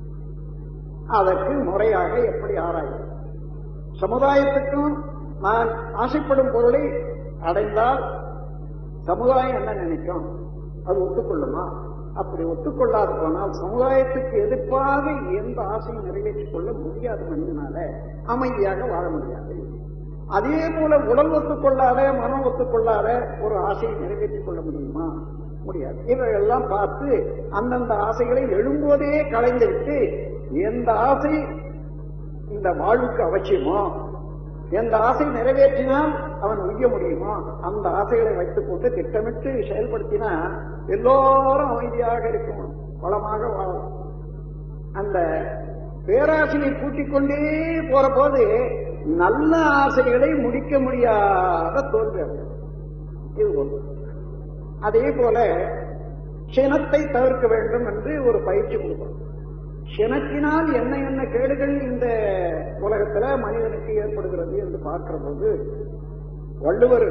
அதற்கு முறையாக எப்படி ஆராயும் சமுதாயத்துக்கும் நான் ஆசைப்படும் பொருளை அடைந்தால் சமுதாயம் என்ன நினைக்கும் அது ஒத்துக்கொள்ளுமா அப்படி ஒத்துக்கொள்ளாது போனால் சமுதாயத்துக்கு எதிர்ப்பாக எந்த ஆசையும் நிறைவேற்றிக் கொள்ள முடியாது மனிதனால அமைதியாக வாழ முடியாது அதே போல உடல் ஒத்துக்கொள்ளாத மனம் ஒத்துக்கொள்ளாத ஒரு ஆசையை நிறைவேற்றிக் கொள்ள முடியுமா முடியாது இவையெல்லாம் பார்த்து அந்தந்த ஆசைகளை எழும்போதே களைந்துவிட்டு எந்த ஆசை இந்த வாழ்வுக்கு அவசியமோ எந்த ஆசை நிறைவேற்றினால் அவன் உய்ய முடியுமோ அந்த ஆசைகளை வைத்துக் கொண்டு திட்டமிட்டு செயல்படுத்தினா எல்லோரும் அமைதியாக இருக்கும் வளமாக வாழும் அந்த பேராசையை கூட்டிக் கொண்டே போற போது நல்ல ஆசைகளை முடிக்க முடியாத தோல்வி அடையும். இது ஒன்று அதே போல சினத்தை தவிர்க்க வேண்டும் என்று ஒரு பயிற்சி கொடுக்கிறோம் சினத்தினால் என்ன என்ன கேடுகள் இந்த உலகத்துல மனிதனுக்கு ஏற்படுகிறது என்று பார்க்கிற போது வள்ளுவர்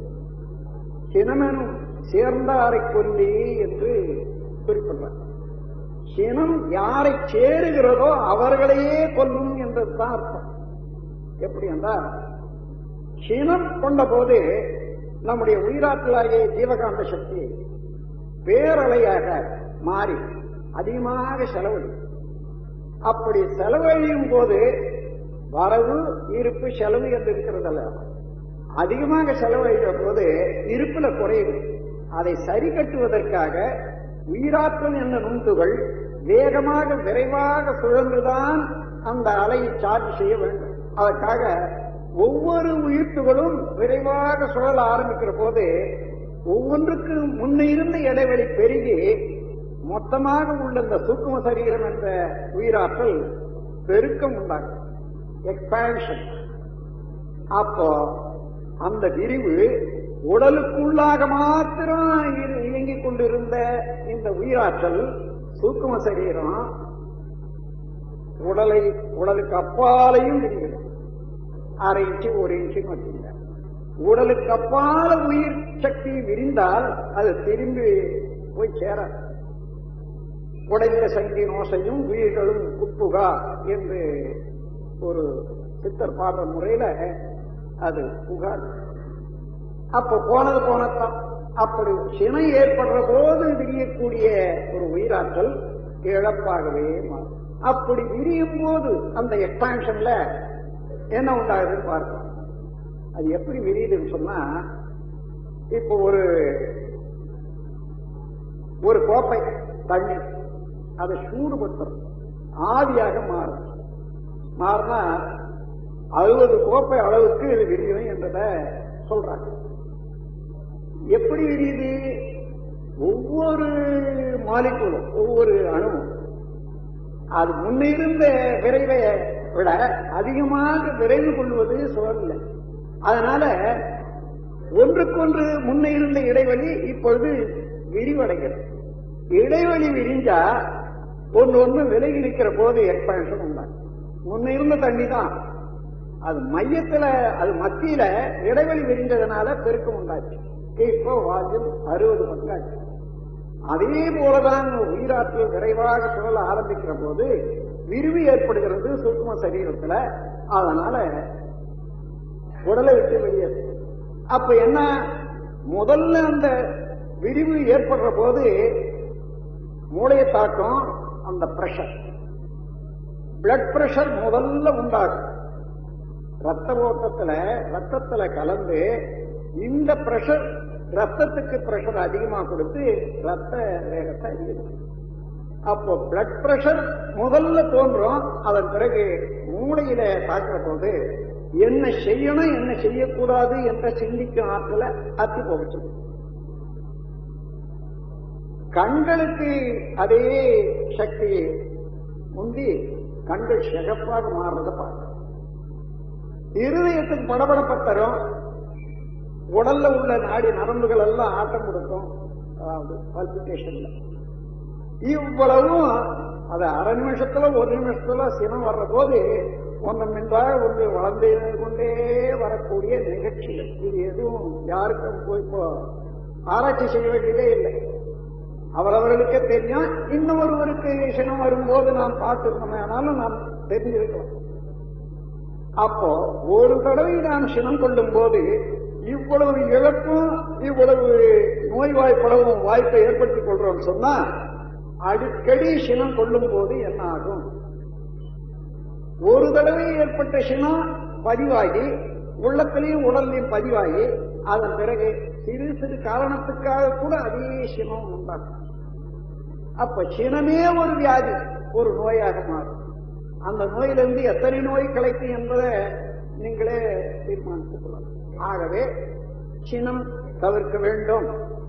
சினமெனும் சேர்ந்தாரை கொல்லி என்று குறிப்பிடுறார் சினம் யாரை சேருகிறதோ அவர்களையே கொல்லும் என்றதுதான் அர்த்தம் எப்படி என்றால் சினம் கொண்ட போது நம்முடைய உயிராற்றலாகிய ஜீவகாந்த சக்தி பேரலையாக மாறி அதிகமாக செலவழிக்கும் அப்படி செலவழியும் போது வரவு இருப்பு செலவு என்று இருக்கிறதல்ல அதிகமாக செலவழிக்கிற போது இருப்புல குறையுது அதை சரி கட்டுவதற்காக உயிராற்றல் என்ற நுண்துகள் வேகமாக விரைவாக சுழன்றுதான் அந்த அலையை சார்ஜ் செய்ய வேண்டும் அதற்காக ஒவ்வொரு உயிர்த்துகளும் விரைவாக சுழல ஆரம்பிக்கிற போது ஒவ்வொன்றுக்கு முன்ன இருந்த இடைவெளி பெருகி மொத்தமாக உள்ள இந்த சூக்கும சரீரம் என்ற உயிராற்றல் பெருக்கம் உண்டாகும் எக்ஸ்பான்ஷன் அப்போ அந்த விரிவு உடலுக்குள்ளாக மாத்திரம் இரு- இயங்கிக் கொண்டிருந்த இந்த உயிராற்றல் சூக்கும சரீரம் உடலை உடலுக்கு அப்பாலையும் விரிகிறது அரை இன்ச்சு ஒரு இன்ச்சு வச்சுங்க உடலுக்கு அப்பால உயிர் சக்தி விரிந்தால் அது திரும்பி போய் சேராது உடைந்த சங்கின் ஓசையும் உயிர்களும் குப்புகா என்று ஒரு சித்தர் பாடுற முறையில அது புகார் அப்ப போனது போனதான் அப்படி சினை ஏற்படுற போது விரியக்கூடிய ஒரு உயிராற்றல் இழப்பாகவே மாறும் அப்படி விரியும் போது அந்த எக்ஸ்பான்ஷன்ல என்ன உண்டாகுதுன்னு பார்க்கலாம் அது எப்படி விரியுதுன்னு சொன்னா இப்போ ஒரு ஒரு கோப்பை தண்ணி அதை சூடுபடுத்துறோம் ஆவியாக மாறும் மாறினா அறுபது கோப்பை அளவுக்கு இது விரியும் என்றத சொல்றாங்க எப்படி விரியுது ஒவ்வொரு மாலிகுலும் ஒவ்வொரு அணுவும் அது முன்னிருந்த விரைவை விட அதிகமாக விரைவு கொள்வது சுழல்ல அதனால ஒன்றுக்கொன்று முன்ன இருந்த இடைவெளி இப்பொழுது விரிவடைகிறது இடைவெளி விரிஞ்சா ஒன்று ஒன்று விலகி நிற்கிற போது எக்ஸ்பான்ஷன் உண்டாகும் முன்ன இருந்த தண்ணி தான் அது மையத்துல அது மத்தியில இடைவெளி விரிஞ்சதுனால பெருக்கம் உண்டாச்சு இப்போ வால்யூம் அறுபது பங்காச்சு அதே போலதான் உயிராற்றல் விரைவாக சுழல ஆரம்பிக்கிற போது விரிவு ஏற்படுகிறது சூக்ம சரீரத்துல அதனால உடலை விட்டு வெளியேறும் அப்ப என்ன முதல்ல அந்த விரிவு ஏற்படுற போது மூளையை தாக்கம் அந்த பிரஷர் பிளட் பிரஷர் முதல்ல உண்டாகும் ரத்த ஓட்டத்துல ரத்தத்துல கலந்து இந்த பிரஷர் ரத்தத்துக்கு பிரஷர் அதிகமா கொடுத்து ரத்த வேகத்தை அதிகரிக்கும் அப்போ பிளட் பிரஷர் முதல்ல தோன்றும் அதன் பிறகு மூளையில தாக்குற போது என்ன செய்யணும் என்ன செய்யக்கூடாது என்ற சிந்திக்கும் ஆற்றல அத்தி போகச்சு கண்களுக்கு அதே சக்தி முந்தி கண்கள் சிகப்பாக மாறுறத பார்க்கணும் இருதயத்துக்கு படபடப்ப தரும் உடல்ல உள்ள நாடி நரம்புகள் எல்லாம் ஆட்டம் கொடுக்கும் அதாவது பல்பிட்டேஷன்ல இவ்வளவும் அது அரை நிமிஷத்துல ஒரு நிமிஷத்துல சினம் வர்ற போது ஒன்றும் என்றால் ஒன்று வளர்ந்து கொண்டே வரக்கூடிய நிகழ்ச்சிகள் இது எதுவும் யாருக்கும் போய் இப்போ ஆராய்ச்சி செய்ய வேண்டியதே இல்லை அவரவர்களுக்கே தெரியும் இன்னும் ஒருவருக்கு சினம் வரும்போது நாம் பார்த்துருந்தோமே ஆனாலும் நாம் தெரிஞ்சிருக்கலாம் அப்போ ஒரு தடவை நாம் சினம் கொள்ளும் போது இவ்வளவு இழப்பும் இவ்வளவு நோய்வாய்ப்படவும் வாய்ப்பை ஏற்படுத்திக் கொள்றோம் சொன்னா அடிக்கடி சினம் கொள்ளும் போது என்ன ஆகும் ஒரு தடவை ஏற்பட்ட சினம் பதிவாகி உள்ளத்திலையும் உடல்லையும் பதிவாகி அதன் பிறகு சிறு சிறு காரணத்துக்காக கூட அதே சினம் உண்டாகும் அப்ப சினமே ஒரு வியாதி ஒரு நோயாக மாறும் அந்த நோயிலிருந்து எத்தனை நோய் கிடைக்கும் என்பதை நீங்களே தீர்மானித்துக் கொள்ளலாம் ஆகவே சினம் தவிர்க்க வேண்டும்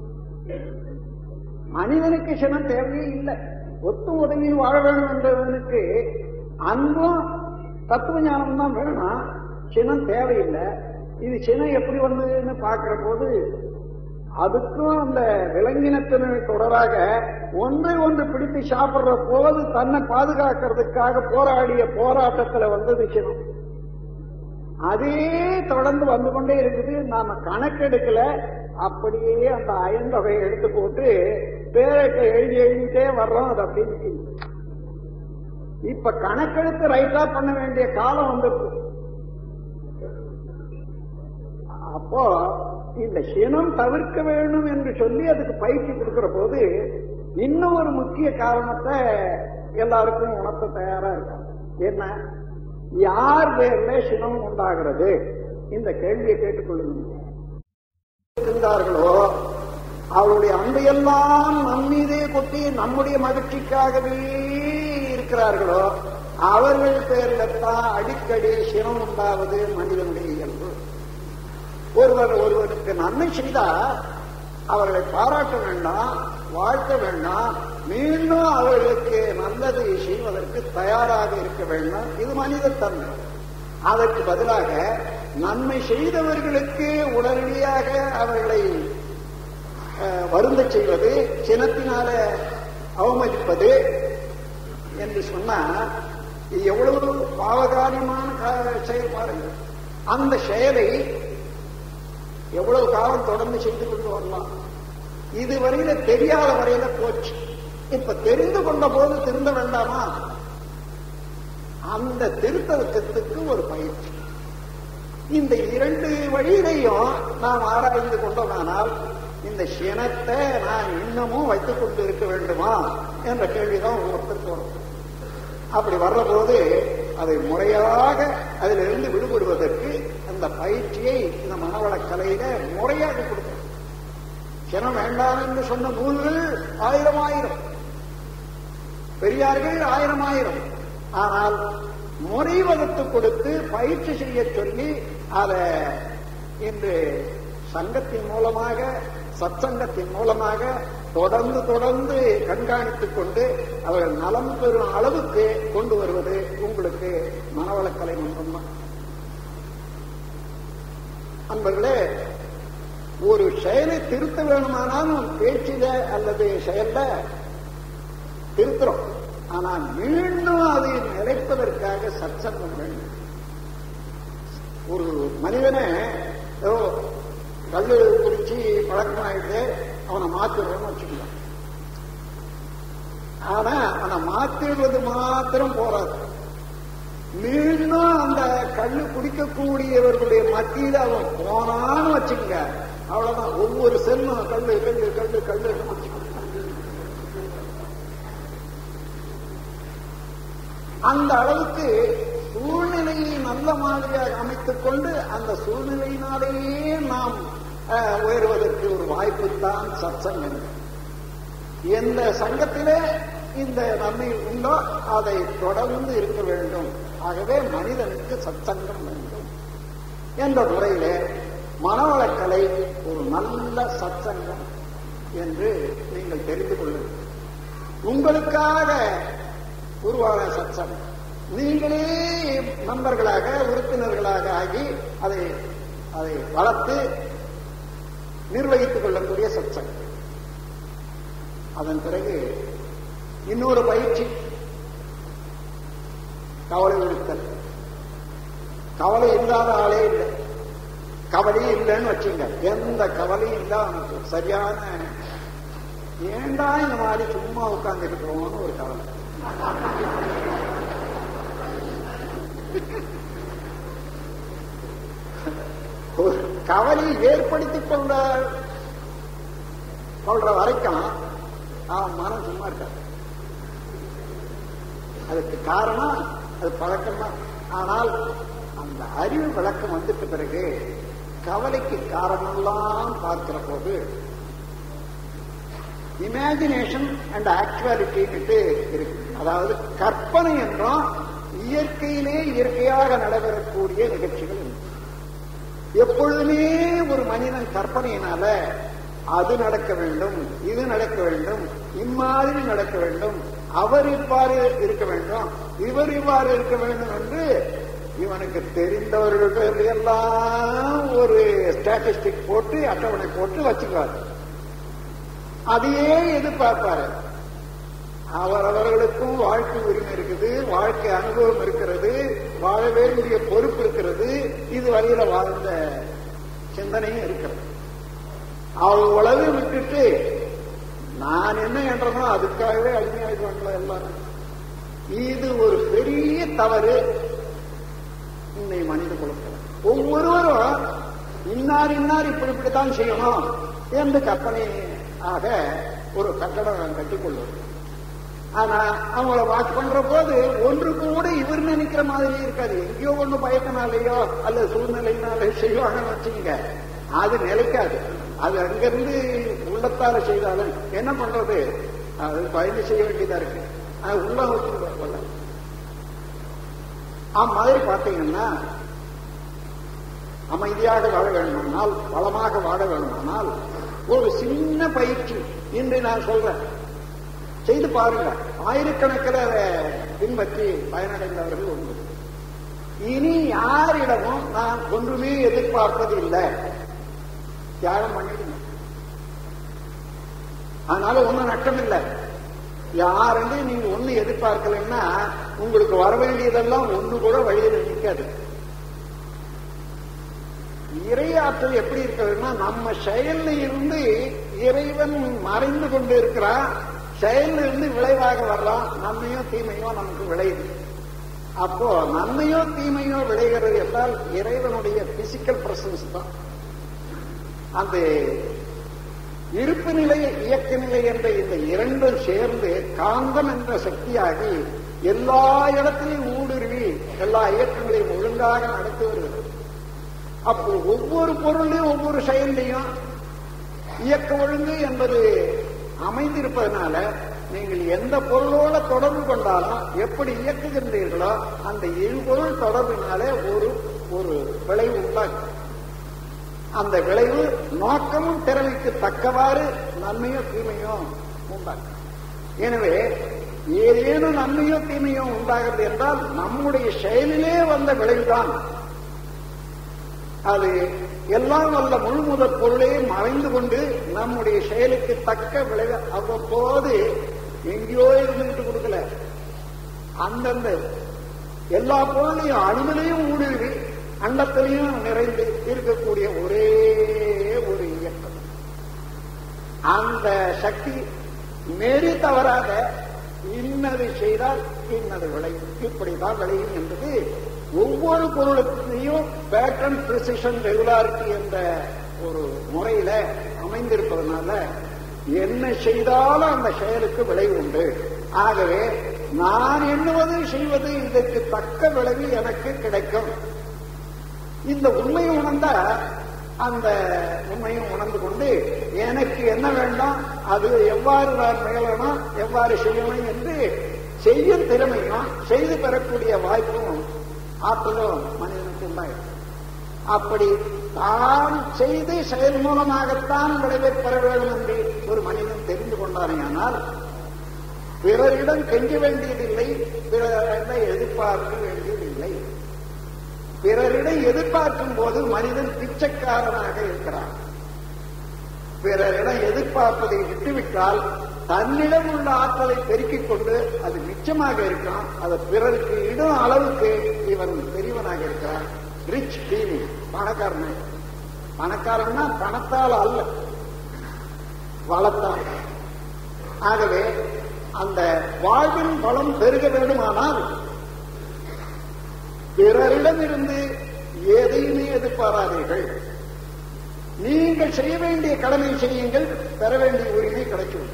மனிதனுக்கு சினம் தேவையே இல்லை ஒத்து உதவி வாழ வேண்டும் என்பவனுக்கு அன்பும் தத்துவ ஞானம் தான் வேணும் சினம் தேவையில்லை இது சினம் எப்படி வந்ததுன்னு பார்க்கிற போது அதுக்கும் அந்த விலங்கினத்தின தொடராக ஒன்றை ஒன்று பிடித்து சாப்பிடுற போது தன்னை பாதுகாக்கிறதுக்காக போராடிய போராட்டத்துல வந்தது சினம் அதே தொடர்ந்து வந்து கொண்டே இருக்குது நாம கணக்கெடுக்கல அப்படியே அந்த அயந்தொகையை எடுத்து போட்டு பேரட்டை எழுதி எழுதிட்டே வர்றோம் அது அப்படி நிக்குது. இப்ப கணக்கெடுத்து ரைட்டா பண்ண வேண்டிய காலம் வந்துருக்கு அப்போ இந்த சினம் தவிர்க்க வேண்டும் என்று சொல்லி அதுக்கு பயிற்சி கொடுக்கிற போது இன்னும் ஒரு முக்கிய காரணத்தை எல்லாருக்கும் உணர்த்த தயாரா இருக்காங்க என்ன யார் பேர்ல சினம் உண்டாகிறது இந்த கேள்வியை கேட்டுக்கொள்ளுங்க இருந்தார்களோ அவருடைய அன்பையெல்லாம் நம் மீதே கொட்டி நம்முடைய மகிழ்ச்சிக்காகவே இருக்கிறார்களோ அவர்கள் பேர்ல தான் அடிக்கடி சினம் உண்டாவது மனிதனுடைய இயல்பு ஒருவர் ஒருவருக்கு நன்மை செய்தா அவர்களை பாராட்ட வேண்டாம் வாழ்த்த வேண்டாம் மீண்டும் அவர்களுக்கு நல்லது செய்வதற்கு தயாராக இருக்க வேண்டும் இது மனித தன்மை அதற்கு பதிலாக நன்மை செய்தவர்களுக்கு உடனடியாக அவர்களை அஹ், வருந்தச் செய்வது சினத்தினால அவமதிப்பது என்று சொன்னா இது எவ்வளவு பாவகாரியமான கா- செயல் பாருங்கள் அந்த செயலை எவ்வளவு காலம் தொடர்ந்து செய்து கொண்டு வரலாம் இதுவரையில தெரியாத வரையில போச்சு இப்ப தெரிந்து கொண்ட போது திருந்த வேண்டாமா அந்த திருத்தத்துக்கு ஒரு பயிற்சி இந்த இரண்டு வழியிலையும் நாம் ஆராய்ந்து கொண்டோமானால் இந்த சினத்தை நான் இன்னமும் வைத்துக் கொண்டு இருக்க வேண்டுமா என்ற கேள்விதான் ஒருத்தருக்கு வரும் அப்படி வர்றபோது அதை முறையாக அதிலிருந்து விடுபடுவதற்கு அந்த பயிற்சியை இந்த மனவளக் கலையில முறையாக கொடுக்கணும் சினம் வேண்டாம் என்று சொன்ன நூல்கள் ஆயிரம் ஆயிரம் பெரியார்கள் ஆயிரம் ஆயிரம் ஆனால் முறை வகுத்து கொடுத்து பயிற்சி செய்ய சொல்லி அதை இன்று சங்கத்தின் மூலமாக சத்சங்கத்தின் மூலமாக தொடர்ந்து தொடர்ந்து கண்காணித்துக் கொண்டு அவர்கள் நலம் பெறும் அளவுக்கு கொண்டு வருவது உங்களுக்கு மனவளக்கலை மன்றம் அன்பர்களே ஒரு செயலை திருத்த வேணுமானாலும் பேச்சில அல்லது செயல்ல திருத்துறோம் ஆனால் மீண்டும் அதை நிலைப்பதற்காக சத்சங்கம் வேண்டும் ஒரு மனிதனை ஏதோ கல்லு குடிச்சு பழக்கமாயிட்டு அவனை மாத்திடுறோம்னு வச்சுக்கலாம் ஆனா அவனை மாத்திடுவது மாத்திரம் போராது மீண்டும் அந்த கல்லு குடிக்கக்கூடியவர்களுடைய மத்தியில அவன் போனான்னு வச்சுக்கங்க அவ்வளவுதான் ஒவ்வொரு செல்லும் கல்லு கல்லு கல்லு கல்லு வச்சுக்கோங்க அந்த அளவுக்கு சூழ்நிலையை நல்ல மாதிரியாக அமைத்துக் கொண்டு அந்த சூழ்நிலையினாலேயே நாம் அஹ், உயர்வதற்கு ஒரு வாய்ப்பு தான் சத்சங்கம் எந்த சங்கத்திலே இந்த நன்மை உண்டோ அதை தொடர்ந்து இருக்க வேண்டும் ஆகவே மனிதனுக்கு சத்சங்கம் வேண்டும் என்ற முறையிலே மனவளக்கலை ஒரு நல்ல சத்சங்கம் என்று நீங்கள் தெரிந்து கொள்ளுங்கள் உங்களுக்காக உருவான சத்சங்கம் நீங்களே நண்பர்களாக உறுப்பினர்களாக ஆகி அதை அதை வளர்த்து நிர்வகித்துக் கொள்ளக்கூடிய சத்சங்கம் அதன் பிறகு இன்னொரு பயிற்சி கவலை விடுத்தல் கவலை இல்லாத ஆளே இல்லை கவலையே இல்லைன்னு வச்சுங்க எந்த கவலையும் இல்ல அவனுக்கு சரியான ஏண்டா இந்த மாதிரி சும்மா உட்கார்ந்து இருக்கிறோம்னு ஒரு கவலை ஒரு கவலையை ஏற்படுத்திக் கொண்ட கொள்ற வரைக்கும் அவன் மனம் சும்மா இருக்காது அதுக்கு காரணம் அது பழக்கம் தான் ஆனால் அந்த அறிவு விளக்கம் வந்துட்ட பிறகு கவலைக்கு காரணம்லாம் பார்க்கிற போது இமேஜினேஷன் அண்ட் ஆக்சுவாலிட்டின்ட்டு இருக்கு அதாவது கற்பனை என்றும் இயற்கையிலே இயற்கையாக நடைபெறக்கூடிய நிகழ்ச்சிகள் இருக்கு. எப்பொழுதுமே ஒரு மனிதன் கற்பனையினால அது நடக்க வேண்டும் இது நடக்க வேண்டும் இம்மாதிரி நடக்க வேண்டும் அவர் இவ்வாறு இருக்க வேண்டும் இவர் இவ்வாறு இருக்க வேண்டும் என்று இவனுக்கு தெரிந்தவர்களுக்கு எல்லாம் ஒரு ஸ்டாட்டிஸ்டிக் போட்டு அட்டவணை போட்டு வச்சுக்குவார் அதையே எதிர்பார்ப்பாரு அவரவர்களுக்கும் வாழ்க்கை உரிமை இருக்குது வாழ்க்கை அனுபவம் இருக்கிறது வாழ வேண்டிய பொறுப்பு இருக்கிறது இது வரையில வாழ்ந்த சிந்தனையும் இருக்கிறது அவ்வளவு விட்டுட்டு நான் என்ன என்றனோ அதுக்காகவே அடிமையாயிடுவாங்களா எல்லாரும் இது ஒரு பெரிய தவறு இன்னை மனித குலத்தில் ஒவ்வொருவரும் இன்னார் இன்னார் இப்படி இப்படித்தான் செய்யணும் என்று கற்பனை ஆக ஒரு கட்டடம் கட்டிக் கொள்வது ஆனா அவங்கள வாட்ச் பண்ற போது ஒன்று கூட இவர் நினைக்கிற மாதிரி இருக்காது எங்கேயோ ஒண்ணு பயத்தினாலேயோ அல்லது சூழ்நிலையினாலே செய்வாங்கன்னு வச்சுங்க அது நிலைக்காது அது அங்கிருந்து உள்ளத்தால செய்தாலும் என்ன பண்றது அது பயந்து செய்ய வேண்டியதா இருக்கு அது உள்ள வச்சு மாதிரி பார்த்தீங்கன்னா அமைதியாக வாழ வேண்டுமானால் வளமாக வாழ வேண்டுமானால் ஒரு சின்ன பயிற்சி இன்று நான் சொல்றேன் செய்து பாருங்க ஆயிரக்கணக்கில் அதை பின்பற்றி பயனடைந்தவர்கள் உண்டு இனி யாரிடமும் நான் ஒன்றுமே எதிர்பார்ப்பது இல்லை தியாகம் பண்ணிடுங்க அதனால ஒண்ணும் நட்டம் இல்லை யாருன்னு நீங்க ஒண்ணு எதிர்பார்க்கலன்னா உங்களுக்கு வர வேண்டியதெல்லாம் ஒண்ணு கூட வழியில் நிற்காது இறையாற்றல் எப்படி இருக்கிறதுன்னா நம்ம செயல்ல இருந்து இறைவன் மறைந்து கொண்டு இருக்கிறான் செயல்ல இருந்து விளைவாக வர்றான் நன்மையோ தீமையோ நமக்கு விளையுது அப்போ நன்மையோ தீமையோ விளைகிறது என்றால் இறைவனுடைய பிசிக்கல் பிரசன்ஸ் தான் அந்த இருப்பு நிலை இயக்க நிலை என்ற இந்த இரண்டும் சேர்ந்து காந்தம் என்ற சக்தியாகி எல்லா இடத்திலையும் ஊடுருவி எல்லா இயக்கங்களையும் ஒழுங்காக நடத்தி வருகிறது அப்போ ஒவ்வொரு பொருளையும் ஒவ்வொரு செயல்லையும் இயக்க ஒழுங்கு என்பது அமைந்திருப்பதனால நீங்கள் எந்த பொருளோட தொடர்பு கொண்டாலும் எப்படி இயக்குகின்றீர்களோ அந்த இருபொருள் தொடர்பினாலே ஒரு ஒரு விளைவு உண்டாகும் அந்த விளைவு நோக்கமும் திறமைக்கு தக்கவாறு நன்மையோ தீமையோ உண்டாகும் எனவே ஏதேனும் நன்மையோ தீமையோ உண்டாகிறது என்றால் நம்முடைய செயலிலே வந்த விளைவுதான் அது எல்லாம் வல்ல முழுமுதற் பொருளே மறைந்து கொண்டு நம்முடைய செயலுக்கு தக்க விளைவு அவ்வப்போது எங்கேயோ இருந்துட்டு கொடுக்கல அந்தந்த எல்லா பொருளையும் அணுவிலையும் ஊடுருவி அண்டத்திலையும் நிறைந்து இருக்கக்கூடிய ஒரே ஒரு இயக்கம் அந்த சக்தி நெறி தவறாத இன்னது செய்தால் இன்னது விளையும் இப்படிதான் விளையும் என்பது ஒவ்வொரு பொருளுக்கையும் பேட்டர்ன் பிரிசிஷன் ரெகுலாரிட்டி என்ற ஒரு முறையில அமைந்திருப்பதனால என்ன செய்தாலும் அந்த செயலுக்கு விளைவு உண்டு ஆகவே நான் எண்ணுவது செய்வது இதற்கு தக்க விளைவு எனக்கு கிடைக்கும் இந்த உண்மையை உணர்ந்தா அந்த உண்மையும் உணர்ந்து கொண்டு எனக்கு என்ன வேண்டாம் அது எவ்வாறு நான் மேலணும் எவ்வாறு செய்யணும் என்று செய்யும் திறமையும் செய்து பெறக்கூடிய வாய்ப்பும் ஆற்றலும் மனிதனுக்கு உண்டாயிடும் அப்படி தான் செய்து செயல் மூலமாகத்தான் விளைவை பெற வேண்டும் என்று ஒரு மனிதன் தெரிந்து கொண்டானேயானால் பிறரிடம் கெஞ்ச வேண்டியதில்லை பிறரிடம் எதிர்பார்க்க வேண்டியதில்லை பிறரிடம் எதிர்பார்க்கும் போது மனிதன் பிச்சைக்காரனாக இருக்கிறான் பிறரிடம் எதிர்பார்ப்பதை விட்டுவிட்டால் தன்னிடம் உள்ள ஆற்றலை பெருக்கிக் கொண்டு அது மிச்சமாக இருக்கான் அதை பிறருக்கு இடும் அளவுக்கு இவன் பெரியவனாக இருக்கிறான் ரிச் ஃபீலிங் பணக்காரன் பணக்காரன்னா பணத்தால் அல்ல வளத்தால் ஆகவே அந்த வாழ்வின் வளம் பெருக வேண்டுமானால் பிறரிடமிருந்து எதையுமே எதிர்பாராதீர்கள் நீங்கள் செய்ய வேண்டிய கடமை செய்யுங்கள் பெற வேண்டிய உரிமை கிடைக்கும்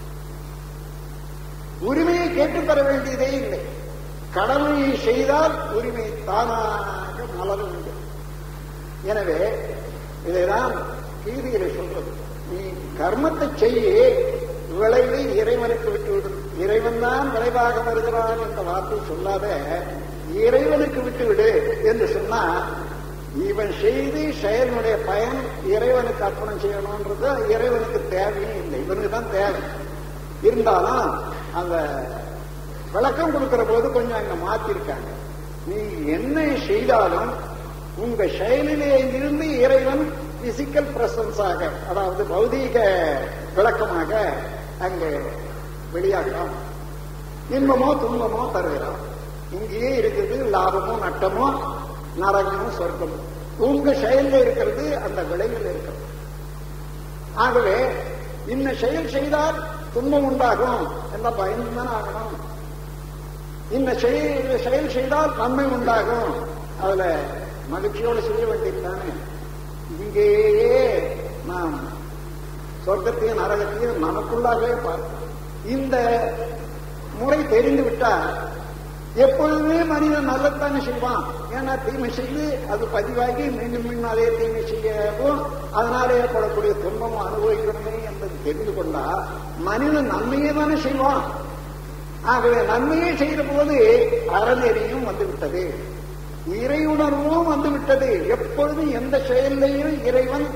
உரிமையை கேட்டு பெற வேண்டியதே இல்லை கடமையை செய்தால் உரிமை தானாக மலர வேண்டும் எனவே இதைதான் கீதையில சொல்றது நீ கர்மத்தை செய்ய விளைவை இறைவனுக்கு விட்டுவிடும் இறைவன் தான் விளைவாக வருகிறான் என்ற வார்த்தை சொல்லாத இறைவனுக்கு விட்டுவிடு என்று சொன்னா இவன் செய்து செயலுடைய பயன் இறைவனுக்கு அர்ப்பணம் செய்யணும்ன்றது இறைவனுக்கு தேவையே இல்லை இவனுக்கு தான் தேவை இருந்தாலும் அந்த விளக்கம் கொடுக்கிற போது கொஞ்சம் அங்க மாத்திருக்காங்க நீ என்ன செய்தாலும் உங்க செயலிலே இருந்து இறைவன் பிசிக்கல் பிரசன்ஸாக அதாவது பௌதீக விளக்கமாக அங்கே வெளியாகிறான் இன்பமோ துன்பமோ தருகிறான் இங்கேயே இருக்குது லாபமோ நட்டமோ நரகமோ சொர்க்கமோ உங்க செயல்ல இருக்கிறது அந்த விளைவில் இருக்கிறது ஆகவே இன்ன செயல் செய்தால் துன்பம் உண்டாகும் என்ற பயந்து தான் ஆகணும் இந்த செயல் செயல் செய்தால் நன்மை உண்டாகும் அதுல மகிழ்ச்சியோடு செய்ய வேண்டியதுதானே இங்கேயே நாம் சொர்க்கத்தையும் நரகத்தையும் நமக்குள்ளாகவே பார்ப்போம் இந்த முறை தெரிந்து விட்டால் எப்பொழுதுமே மனிதன் நல்லத்தானே செய்வான் ஏன்னா தீமை செய்து அது பதிவாகி மீண்டும் மீண்டும் அதே தீமை செய்யவும் அதனால ஏற்படக்கூடிய துன்பமும் அனுபவிக்கணுமே என்பது தெரிந்து கொண்டா மனிதன் நன்மையே தானே செய்வான் ஆகவே நன்மையை செய்த போது அறநெறியும் வந்துவிட்டது இறை உணர்வும் வந்துவிட்டது எப்பொழுதும் எந்த செயலையும் இறைவன்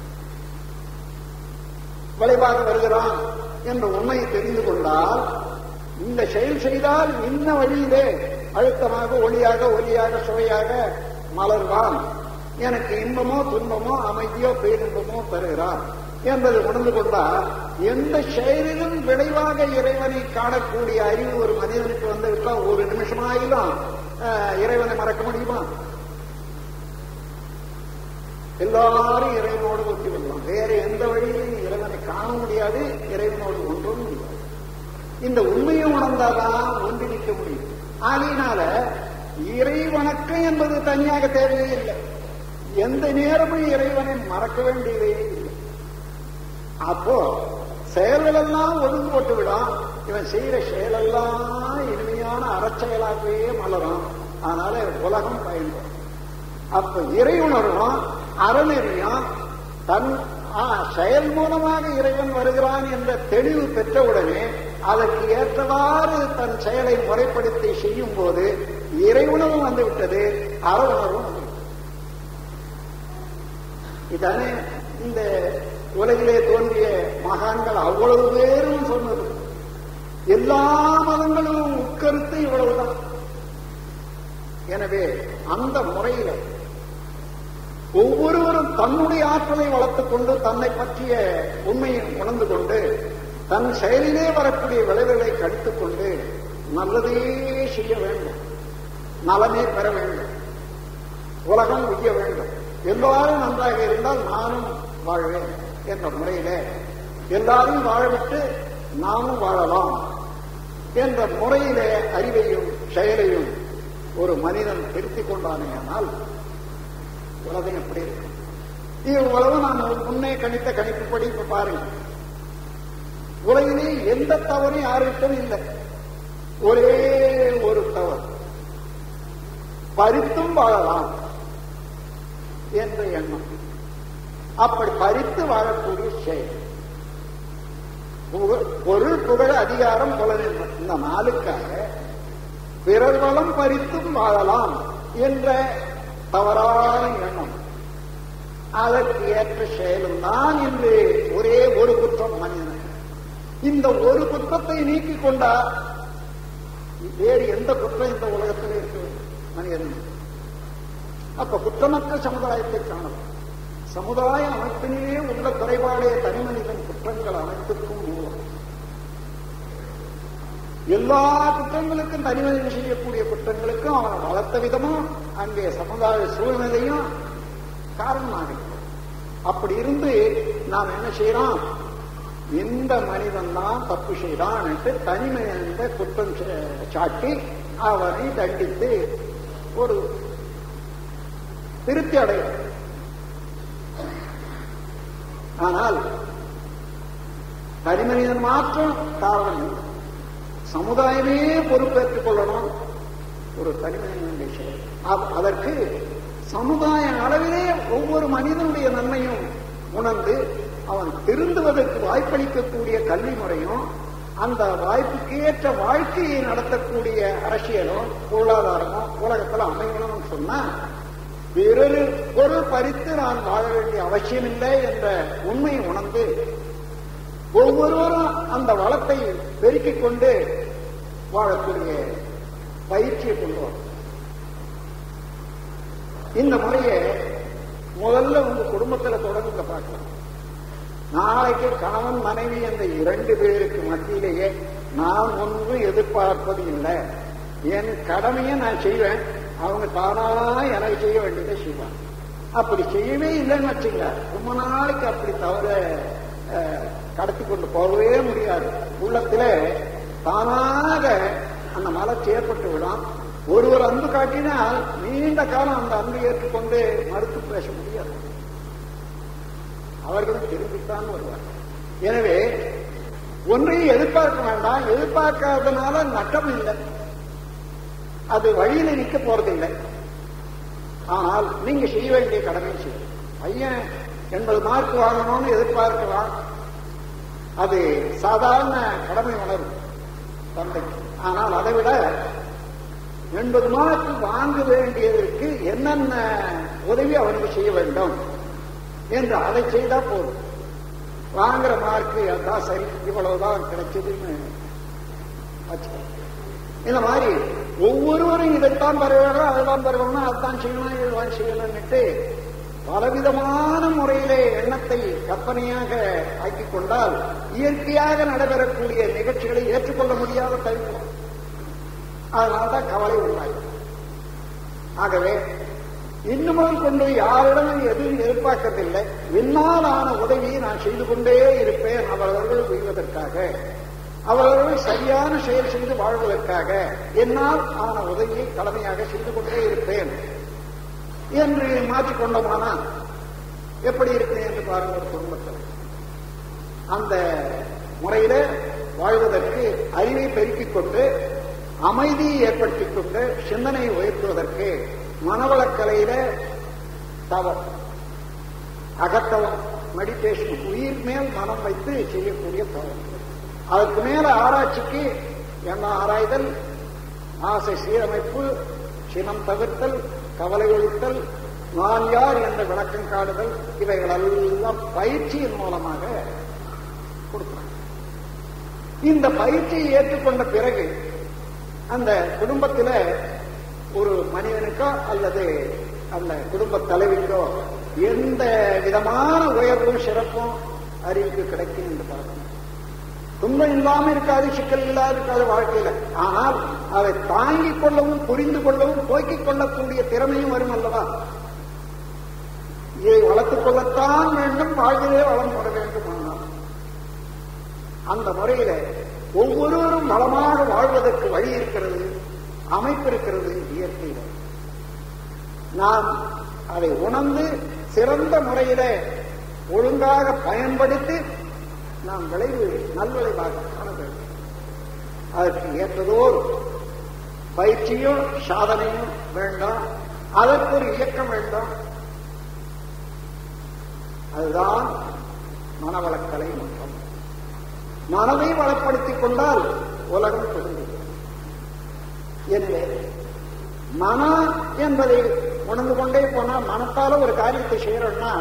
விளைவாக வருகிறான் என்ற உண்மையை தெரிந்து கொண்டால் இந்த செயல் செய்தால் இன்ன வழியிலே அழுத்தமாக ஒளியாக ஒலியாக சுவையாக மலர்வான் எனக்கு இன்பமோ துன்பமோ அமைதியோ பேரின்பமோ தருகிறான் என்பதை உணர்ந்து கொண்டால் எந்த செயலிலும் விளைவாக இறைவனை காணக்கூடிய அறிவு ஒரு மனிதனுக்கு வந்து விட்டால் ஒரு நிமிஷமாயிலும் அஹ், இறைவனை மறக்க முடியுமா எல்லாரும் இறைவனோடு ஒட்டி வரலாம் வேற எந்த வழியிலும் இறைவனை காண முடியாது இறைவனோடு ஒன்றும் முடியாது இந்த உண்மையை உணர்ந்தாதான் ஒன்றிணைக்க முடியும் ஆகையினால இறை வணக்கம் என்பது தனியாக தேவையே இல்லை எந்த நேரமும் இறைவனை மறக்க வேண்டியதே இல்லை அப்போ செயல்கள் எல்லாம் ஒதுங்கு போட்டு விடும் இவன் செய்யற செயலெல்லாம் இனிமையான அறச்செயலாகவே மலரும் அதனால உலகம் பயன்படும் அப்ப இறை உணர்வும் அறநெறியும் தன் ஆ, செயல் மூலமாக இறைவன் வருகிறான் என்ற தெளிவு பெற்றவுடனே அதற்கு ஏற்றவாறு தன் செயலை முறைப்படுத்தி செய்யும் போது இறை உணர்வும் வந்து விட்டது அற உணர்வும் வந்து விட்டது. இதானே இந்த உலகிலே தோன்றிய மகான்கள் அவ்வளவு பேரும் சொன்னது எல்லா மதங்களும் உட்கருத்து இவ்வளவுதான் எனவே அந்த முறையில ஒவ்வொருவரும் தன்னுடைய ஆற்றலை வளர்த்துக் கொண்டு தன்னை பற்றிய உண்மையை உணர்ந்து கொண்டு தன் செயலிலே வரக்கூடிய விளைவுகளை கடித்துக் கொண்டு நல்லதே செய்ய வேண்டும் நலமே பெற வேண்டும் உலகம் உய்ய வேண்டும் எல்லாரும் நன்றாக இருந்தால் நானும் வாழ்வேன் என்ற முறையில எல்லாரையும் வாழவிட்டு நாமும் வாழலாம் என்ற முறையிலே அறிவையும் செயலையும் ஒரு மனிதன் திருத்திக் கொண்டானேயானால் உலகம் எப்படி இருக்கும் இது உலகம் நான் முன்னே கணித்த கணிப்புப்படி இப்ப பாருங்க உலகிலே எந்த தவறும் யாருக்கும் இல்லை ஒரே ஒரு தவறு பறித்தும் வாழலாம் என்ற எண்ணம் அப்படி பறித்து வாழக்கூடிய செயல் புகழ்- பொருள் புகழ் அதிகாரம் புலனின்பம் இந்த நாளுக்காக பிறர் வளம் பறித்தும் வாழலாம் என்ற தவறான எண்ணம் அதற்கு ஏற்ற செயலும் தான் என்று ஒரே ஒரு குற்றம் மனிதன் இந்த ஒரு குற்றத்தை நீக்கிக் கொண்டா வேறு எந்த குற்றம் இந்த உலகத்தில் இருக்கு மனிதன் அப்ப குற்றமற்ற சமுதாயத்தை காணலாம் சமுதாய அமைப்பிலேயே உள்ள குறைபாடே தனி மனிதன் குற்றங்கள் அனைத்துக்கும் மூலம் எல்லா குற்றங்களுக்கும் தனி மனிதன் செய்யக்கூடிய குற்றங்களுக்கும் அவன் வளர்த்த விதமும் அங்கே சமுதாய சூழ்நிலையும் காரணமாக இருக்கு. அப்படி இருந்து நாம் என்ன செய்யறோம் இந்த மனிதன் தான் தப்பு செய்தான் தனி மனித குற்றம் சா- சாட்டி அவனை தண்டித்து ஒரு திருப்தி அடையும் ஆனால் தனி மனிதன் மாற்றம் காரணம் இல்லை. சமுதாயமே பொறுப்பேற்றுக் கொள்ளணும் ஒரு தனி மனிதனுடைய செயல் அ- அதற்கு சமுதாய அளவிலே ஒவ்வொரு மனிதனுடைய நன்மையும் உணர்ந்து அவன் திருந்துவதற்கு வாய்ப்பளிக்கக்கூடிய கல்வி முறையும் அந்த வாய்ப்புக்கு ஏற்ற வாழ்க்கையை நடத்தக்கூடிய அரசியலும் பொருளாதாரமும் உலகத்தில் அமையணும்னு சொன்னா பிறரு பொருள் பறித்து நான் வாழ வேண்டிய அவசியமில்லை என்ற உண்மையை உணர்ந்து ஒவ்வொருவரும் அந்த வளத்தை பெருக்கிக் கொண்டு வாழக்கூடிய பயிற்சியை கொண்டு வரும் இந்த முறையை முதல்ல உங்க குடும்பத்துல தொடர்ந்து பார்க்கலாம் நாளைக்கு கணவன் மனைவி என்ற இரண்டு பேருக்கு மத்தியிலேயே நான் ஒன்றும் எதிர்பார்ப்பது இல்லை என் கடமையை நான் செய்வேன் அவங்க தானா எனக்கு செய்ய வேண்டியதை செய்வாங்க அப்படி செய்யவே இல்லைன்னு வச்சுங்க ரொம்ப நாளைக்கு அப்படி தவற அஹ், கடத்தி கொண்டு போகவே முடியாது உள்ளத்துல தானாக அந்த மலர்ச்சி ஏற்பட்டு விடும் ஒருவர் அன்பு காட்டினால் நீண்ட காலம் அந்த அன்பை ஏற்றுக்கொண்டு மறுத்து பேச முடியாது அவர்களும் திரும்பித்தான் வருவார் எனவே ஒன்றையும் எதிர்பார்க்க வேண்டாம் எதிர்பார்க்காதனால நட்டம் இல்லை அது வழியில நிக்க போறதில்லை ஆனால் நீங்க செய்ய வேண்டிய கடமை செய்யும் பையன் எண்பது மார்க் வாங்கணும்னு எதிர்பார்க்கலாம் அது சாதாரண கடமை உணர்வு தந்தைக்கு ஆனால் அதை விட எண்பது மார்க் வாங்க வேண்டியதற்கு என்னென்ன உதவி அவனுக்கு செய்ய வேண்டும் என்று அதை செய்தா போதும் வாங்குற மார்க் அதான் சரி இவ்வளவுதான் கிடைச்சதுன்னு வச்சுக்கோ. இந்த மாதிரி ஒவ்வொருவரும் இதைத்தான் பெற வேண்டும் அதுதான் பெற வேணும் அதுதான் செய்யணும் இதுதான் செய்யணும்னுட்டு பலவிதமான முறையிலே எண்ணத்தை கற்பனையாக ஆக்கிக் கொண்டால் இயற்கையாக நடைபெறக்கூடிய நிகழ்ச்சிகளை ஏற்றுக்கொள்ள முடியாத தவிர்க்கும் அதனால்தான் கவலை உண்டாகும் ஆகவே இன்னும் முதல் கொண்டு யாரிடமும் எதுவும் எதிர்பார்க்கவில்லை என்னால் ஆன உதவியை நான் செய்து கொண்டே இருப்பேன் அவரவர்கள் உய்வதற்காக அவரவர்கள் சரியான செயல் செய்து வாழ்வதற்காக என்னால் ஆன உதவியை கடமையாக செய்து கொண்டே இருப்பேன் என்று மாற்றிக்கொண்டோமானால் எப்படி இருக்கு என்று பாருங்க ஒரு குடும்பத்தில் அந்த முறையில வாழ்வதற்கு அறிவை பெருக்கிக் கொண்டு அமைதியை ஏற்படுத்திக் கொண்டு சிந்தனையை உயர்த்துவதற்கு மனவளக்கலையில தவம் அகத்தவம் மெடிடேஷன் உயிர் மேல் மனம் வைத்து செய்யக்கூடிய தவம் அதற்கு மேல ஆராய்ச்சிக்கு என்ன ஆராய்தல் ஆசை சீரமைப்பு சினம் தவிர்த்தல் கவலை ஒழித்தல் நான் யார் என்ற விளக்கம் காடுதல் இவைகளெல்லாம் பயிற்சியின் மூலமாக கொடுக்கிறாங்க இந்த பயிற்சியை ஏற்றுக்கொண்ட பிறகு அந்த குடும்பத்தில ஒரு மனிதனுக்கோ அல்லது அந்த குடும்ப தலைவிக்கோ எந்த விதமான உயர்வும் சிறப்பும் அறிவுக்கு கிடைக்கும் என்று பார்க்கணும் துன்பம் இல்லாம இருக்காது சிக்கல் இல்லாத இருக்காது வாழ்க்கையில ஆனால் அதை தாங்கிக் கொள்ளவும் புரிந்து கொள்ளவும் போக்கிக் கொள்ளக்கூடிய திறமையும் வரும் அல்லவா இதை வளர்த்துக் கொள்ளத்தான் வேண்டும் வாழ்விலே வளம் பெற வேண்டும் ஆனால் அந்த முறையில ஒவ்வொருவரும் வளமாக வாழ்வதற்கு வழி இருக்கிறது அமைப்பு இருக்கிறது இயற்கையில நாம் அதை உணர்ந்து சிறந்த முறையில ஒழுங்காக பயன்படுத்தி நாம் விளைவு நல்விளைவாக காண வேண்டும் அதற்கு ஏற்றதோர் பயிற்சியும் சாதனையும் வேண்டும் அதற்கு ஒரு இயக்கம் வேண்டும் அதுதான் மனவளக்கலை மற்றும் மனதை வளப்படுத்திக் கொண்டால் உலகம் தெரிந்து எனவே மனம் என்பதை உணர்ந்து கொண்டே போனா மனத்தால ஒரு காரியத்தை செய்யறோம்னா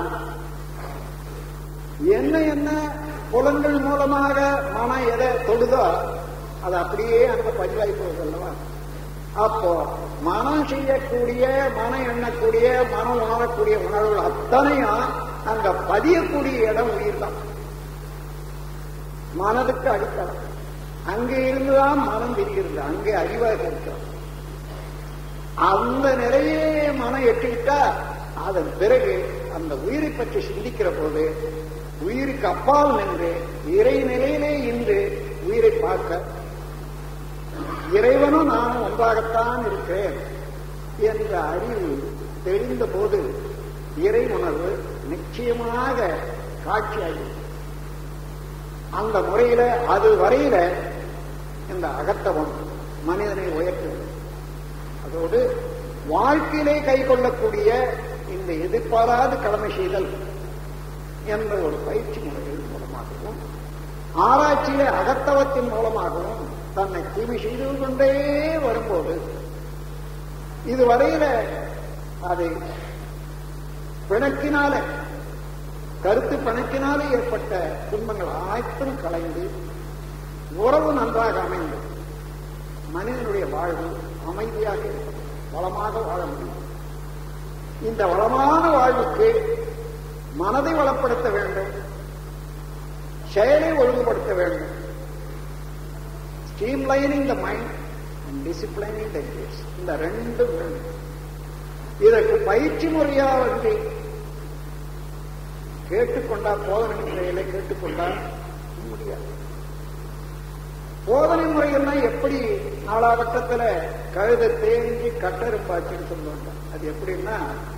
என்ன என்ன புலன்கள் மூலமாக மனம் எதை தொடுதோ அது அப்படியே அங்க பதிவாகி போகுது அல்லவா அப்போ மனம் செய்யக்கூடிய மனம் எண்ணக்கூடிய மனம் உணரக்கூடிய உணர்வுகள் அத்தனையும் அங்க பதியக்கூடிய இடம் உயிர் தான் மனதுக்கு அடித்தளம் அங்கே இருந்துதான் மனம் விரிகிறது அங்கே அறிவாக இருக்கிறோம் அந்த நிலையே மனம் எட்டிவிட்டா அதன் பிறகு அந்த உயிரை பற்றி சிந்திக்கிற போது உயிருக்கு அப்பால் நின்று இறை நிலையிலே இன்று உயிரை பார்க்க இறைவனும் நானும் ஒன்றாகத்தான் இருக்கிறேன் என்ற அறிவு தெரிந்த போது இறை உணர்வு நிச்சயமாக காட்சியாகி அந்த முறையில அது வரையில இந்த அகத்தவம் மனிதனை உயர்த்துவது அதோடு வாழ்க்கையிலே கை கொள்ளக்கூடிய இந்த எதிர்பாராத கடமை செய்தல் என்ற ஒரு பயிற்சி முறைகள் மூலமாகவும் ஆராய்ச்சியிலே அகத்தவத்தின் மூலமாகவும் தன்னை தூய்மை செய்து கொண்டே வரும்போது இதுவரையில அதை பிணக்கினால கருத்து பிணக்கினாலே ஏற்பட்ட துன்பங்கள் அனைத்தும் கலைந்து உறவு நன்றாக அமைந்து மனிதனுடைய வாழ்வு அமைதியாக இருக்கும் வளமாக வாழ முடியும் இந்த வளமான வாழ்வுக்கு மனதை வளப்படுத்த வேண்டும் செயலை ஒழுங்குபடுத்த வேண்டும் streamlining the mind and disciplining the case இந்த ரெண்டும் வேண்டும் இதற்கு பயிற்சி முறையா வந்து கேட்டுக்கொண்டா போதனை முறையில கேட்டுக்கொண்டா முடியாது போதனை முறைகள்லாம் எப்படி நாளாவட்டத்துல கழுத தேங்கி கட்டெருப்பாச்சுன்னு சொல்லுவாங்க அது எப்படின்னா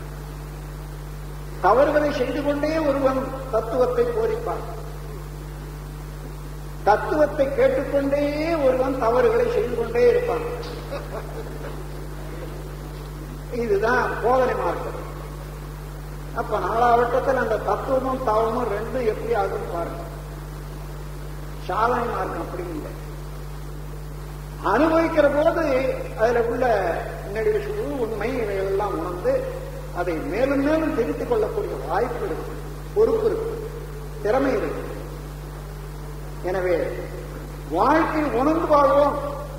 தவறுகளை செய்து கொண்டே ஒருவன் தத்துவத்தை போதிப்பான் தத்துவத்தை கேட்டுக்கொண்டே ஒருவன் தவறுகளை செய்து கொண்டே இருப்பான் இதுதான் போதனை மார்க்கம் அப்ப நாலாவட்டத்தில் அந்த தத்துவமும் தவமும் ரெண்டும் எப்படி ஆகும் பாருங்க சாதனை மார்க்கம் அப்படி இல்லை அனுபவிக்கிற போது அதுல உள்ள நெடுவிசுவு உண்மை இவையெல்லாம் உணர்ந்து அதை மேலும் மேலும் தெரிந்து கொள்ளக்கூடிய வாய்ப்பு இருக்கு பொறுப்பு இருக்கு திறமை இருக்கு எனவே வாழ்க்கை உணர்ந்து வாழ்வோம்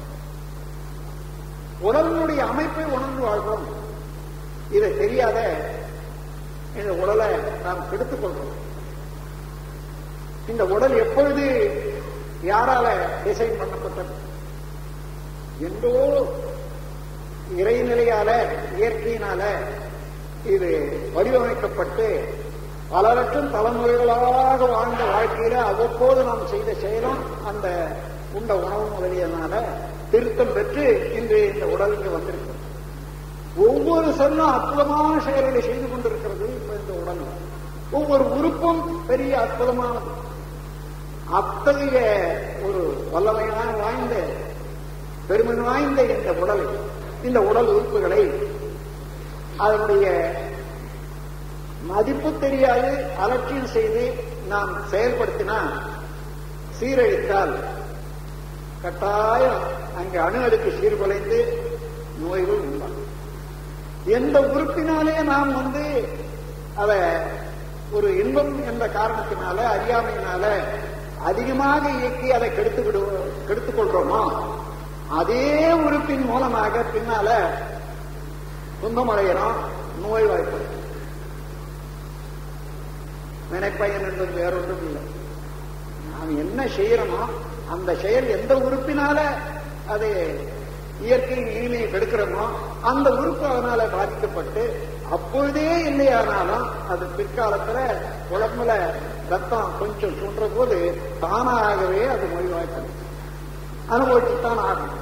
உடலினுடைய அமைப்பை உணர்ந்து வாழ்வோம் இதை தெரியாத இந்த உடலை நாம் கெடுத்துக் கொள்றோம் இந்த உடல் எப்பொழுது யாரால டிசைன் பண்ணப்பட்டது எந்தோ இறைநிலையால இயற்கையினால இது வடிவமைக்கப்பட்டு பல லட்சம் தலைமுறைகளாக வாழ்ந்த வாழ்க்கையில அவ்வப்போது நாம் செய்த செயலும் அந்த உண்ட உணவு முதலியனால திருத்தம் பெற்று இன்று இந்த உடல் இங்கு வந்திருக்கிறது ஒவ்வொரு செல்லும் அற்புதமான செயல்களை செய்து கொண்டிருக்கிறது இப்ப இந்த உடல் ஒவ்வொரு உறுப்பும் பெரிய அற்புதமானது அத்தகைய ஒரு வல்லமையான வாய்ந்த பெருமை வாய்ந்த இந்த உடல் இந்த உடல் உறுப்புகளை அதனுடைய மதிப்பு தெரியாது அலட்சியம் செய்து நாம் செயல்படுத்தினா சீரழித்தால் கட்டாயம் அங்கே அணு அடுக்கு சீர்குலைந்து நோய்கள் உண்டாகும் எந்த உறுப்பினாலே நாம் வந்து அதை ஒரு இன்பம் என்ற காரணத்தினால அறியாமையினால அதிகமாக இயக்கி அதை கெடுத்து விடுவோம் கெடுத்துக் கொள்றோமோ அதே உறுப்பின் மூலமாக பின்னால துன்பமடைகிறோம் நோய் வாய்ப்பு நினைப்பயன் என்பது வேறொன்றும் இல்லை நாம் என்ன செய்யறோமோ அந்த செயல் எந்த உறுப்பினால அது இயற்கையின் இனிமையை கெடுக்கிறோமோ அந்த உறுப்பு அதனால பாதிக்கப்பட்டு அப்பொழுதே இல்லையானாலும் அது பிற்காலத்துல உடம்புல ரத்தம் கொஞ்சம் சுன்ற போது தானாகவே அது மொழிவாய்ப்படும் அனுபவிச்சுத்தான் ஆகும்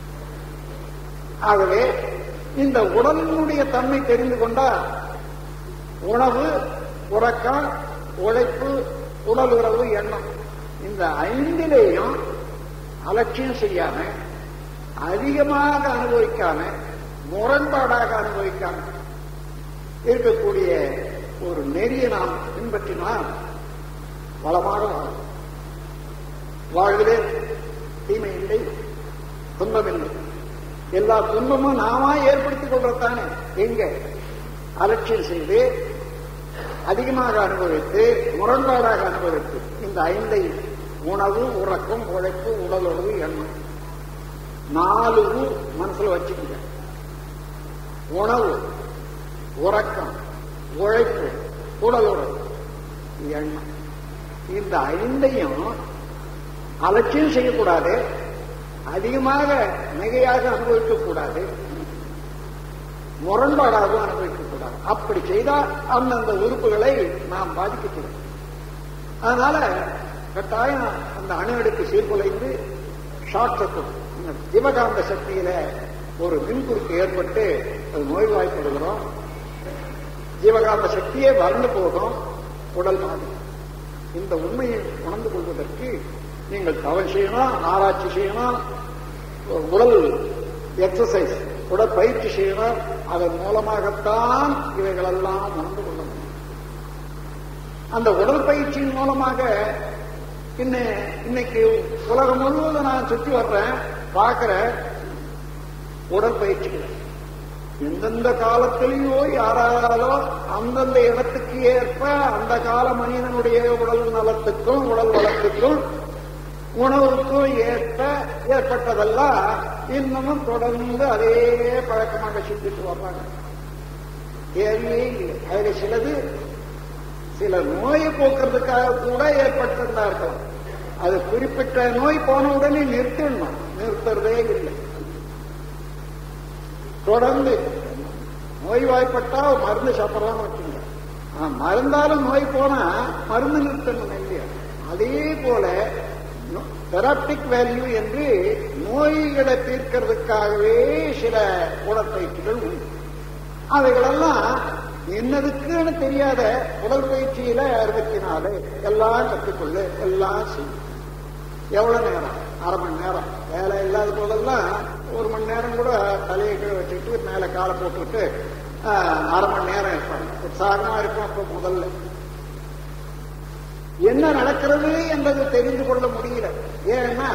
ஆகவே இந்த உடலினுடைய தன்மை தெரிந்து கொண்டா உணவு உறக்கம் உழைப்பு உடல் உறவு எண்ணம் இந்த ஐந்திலேயும் அலட்சியம் செய்யாம அதிகமாக அனுபவிக்காம முரண்பாடாக அனுபவிக்காம இருக்கக்கூடிய ஒரு நெறியை நாம் பின்பற்றினால் வளமாக வாழும் வாழ்விலே தீமை இல்லை துன்பம் இல்லை எல்லா துன்பமும் நாம ஏற்படுத்திக் கொள்றதானே எங்க அலட்சியம் செய்து அதிகமாக அனுபவித்து முரண்பாடாக அனுபவித்து இந்த ஐந்தை உணவு உறக்கம் உழைப்பு உடல் உறவு எண்ணம் நாலு ஊர் மனசுல வச்சுக்கோங்க உணவு உறக்கம் உழைப்பு உடல் உறவு எண்ணம் இந்த ஐந்தையும் அலட்சியம் செய்யக்கூடாது அதிகமாக மிகையாக அனுபவிக்க கூடாது முரண்பாடாகவும் அனுபவிக்க கூடாது அப்படி செய்தால் அந்தந்த உறுப்புகளை நாம் பாதிக்க செய்யும் அதனால கட்டாயம் அந்த அணுவெடுக்கு சீர்குலைந்து ஷார்ட் சர்க்கியூட் இந்த ஜீவகாந்த சக்தியில ஒரு மின்குறுக்கு ஏற்பட்டு அது நோய்வாய்ப்படுகிறோம் ஜீவகாந்த சக்தியே வறண்டு போகும் உடல் பாதிக்கும் இந்த உண்மையை உணர்ந்து கொள்வதற்கு நீங்கள் தவம் செய்யணும் ஆராய்ச்சி செய்யணும் உடல் எக்ஸசைஸ் உடற்பயிற்சி செய்யணும் அதன் மூலமாகத்தான் இவைகளெல்லாம் உணர்ந்து கொள்ள முடியும் அந்த உடற்பயிற்சியின் மூலமாக இன்ன இன்னைக்கு உலகம் முழுவதும் நான் சுற்றி வர்றேன் பார்க்கிறேன் உடற்பயிற்சிகள் எந்தெந்த காலத்திலேயோ யாராலோ அந்தந்த இடத்துக்கு ஏற்ப அந்த கால மனிதனுடைய உடல் நலத்துக்கும் உடல் வளத்துக்கும் உணவுக்கும் ஏற்ப ஏற்பட்டதெல்லாம் இன்னமும் தொடர்ந்து அதே பழக்கமாக செஞ்சுட்டு வர்றாங்க தேவையே இல்லை அதுல சிலது சில நோயை போக்குறதுக்காக கூட ஏற்பட்டிருந்தா இருக்கலாம் அது குறிப்பிட்ட நோய் போன உடனே நிறுத்திடணும் நிறுத்துறதே இல்லை தொடர்ந்து நோய்வாய்ப்பட்டா மருந்து சாப்பிடலாம் வச்சுங்க ஆனா மருந்தாலும் நோய் போனா மருந்து நிறுத்தணும் இல்லையா அதே போல தெராப்டிக் வேல்யூ என்று நோய்களை தீர்க்கிறதுக்காகவே சில உடற்பயிற்சிகள் உண்டு அவைகளெல்லாம் என்னதுக்குன்னு தெரியாத உடற்பயிற்சியில அறுபத்தி நாலு எல்லாம் கற்றுக்கொள்ளு எல்லாம் செய்யும் எவ்வளவு நேரம் அரை மணி நேரம் வேலை இல்லாத போதெல்லாம் ஒரு மணி நேரம் கூட தலையை கீழே வச்சுக்கிட்டு மேல காலை போட்டுக்கிட்டு அரை மணி நேரம் இருப்பாங்க உற்சாகமா இருக்கும் அப்ப முதல்ல என்ன நடக்கிறது என்பது தெரிந்து கொள்ள முடியல ஏன்னா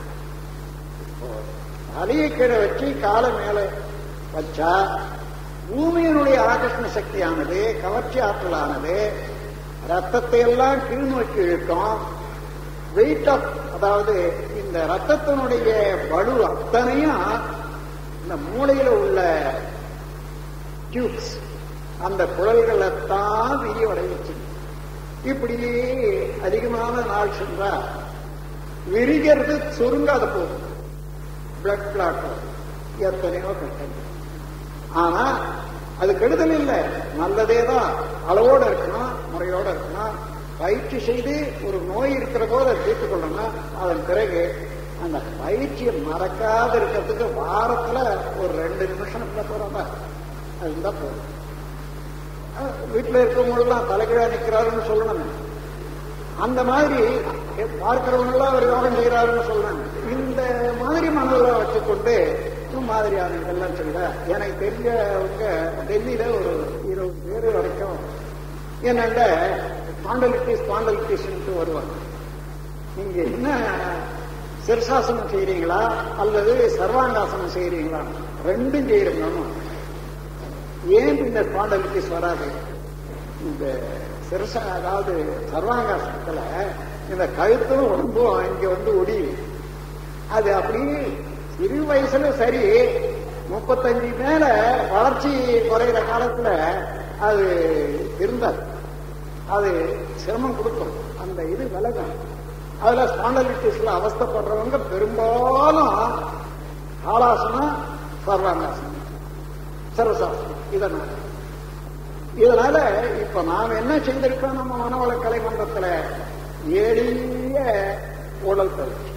தலையை கீழே வச்சு காலை மேல வச்சா பூமியினுடைய ஆகர்ஷண சக்தியானது கவர்ச்சி ஆற்றலானது ரத்தத்தை எல்லாம் கீழ் நோக்கி இழுக்கும் வெயிட் ஆஃப் அதாவது இந்த ரத்தத்தினுடைய வலு அத்தனையும் இந்த மூளையில உள்ள டியூப்ஸ் அந்த குழல்களைத்தான் விரிவடைய வச்சு இப்படியே அதிகமான நாள் சென்றா விரிகிறது சுருங்காத போகும் பிளட் கிளாட் எத்தனையோ கட்டங்கள் ஆனா அது கெடுதல் இல்லை நல்லதே தான் அளவோட இருக்கணும் முறையோட இருக்கணும் பயிற்சி செய்து ஒரு நோய் இருக்கிற போது அதை தீர்த்து கொள்ளணும் அதன் பிறகு அந்த பயிற்சியை மறக்காத இருக்கிறதுக்கு வாரத்துல ஒரு ரெண்டு நிமிஷம் போறதா அதுதான் போதும் வீட்டில் இருக்கவங்களெல்லாம் தலைகீழா நிற்கிறாருன்னு சொல்லணும் அந்த மாதிரி பார்க்கிறவங்களாம் அவர் யோகம் செய்கிறாருன்னு சொல்லணும் இந்த மாதிரி மனதில் வச்சுக்கொண்டு மாதிரியான இதெல்லாம் செய்த எனக்கு தெரிஞ்சவங்க டெல்லியில ஒரு இருபது பேர் வரைக்கும் என்னண்ட ஸ்பாண்டலிட்டிஸ் ஸ்பாண்டலிட்டிஸ் வருவாங்க நீங்க என்ன சிரசாசனம் செய்யறீங்களா அல்லது சர்வாங்காசனம் செய்யறீங்களா ரெண்டும் செய்யறோம் ஏன் இந்த ஸ்பாண்டலிட்டிஸ் வராது இந்த சிரச அதாவது சர்வாங்காசனத்துல இந்த கழுத்தும் உடம்பும் இங்க வந்து ஒடியுது அது அப்படியே சிறு வயசுல சரி முப்பத்தஞ்சு மேல வளர்ச்சி குறைகிற காலத்துல அது இருந்தாது அது சிரமம் கொடுக்கும் அந்த இது விலகும் அதுல ஸ்பாண்டலிட்டிஸ்ல அவஸ்தப்படுறவங்க பெரும்பாலும் ஆலாசனம் சர்வாங்காசனம் சர்வசாசனம் இதனால இதனால இப்ப நாம் என்ன செய்திருக்கோம் நம்ம மனவள கலை மன்றத்துல எளிய உடல் பயிற்சி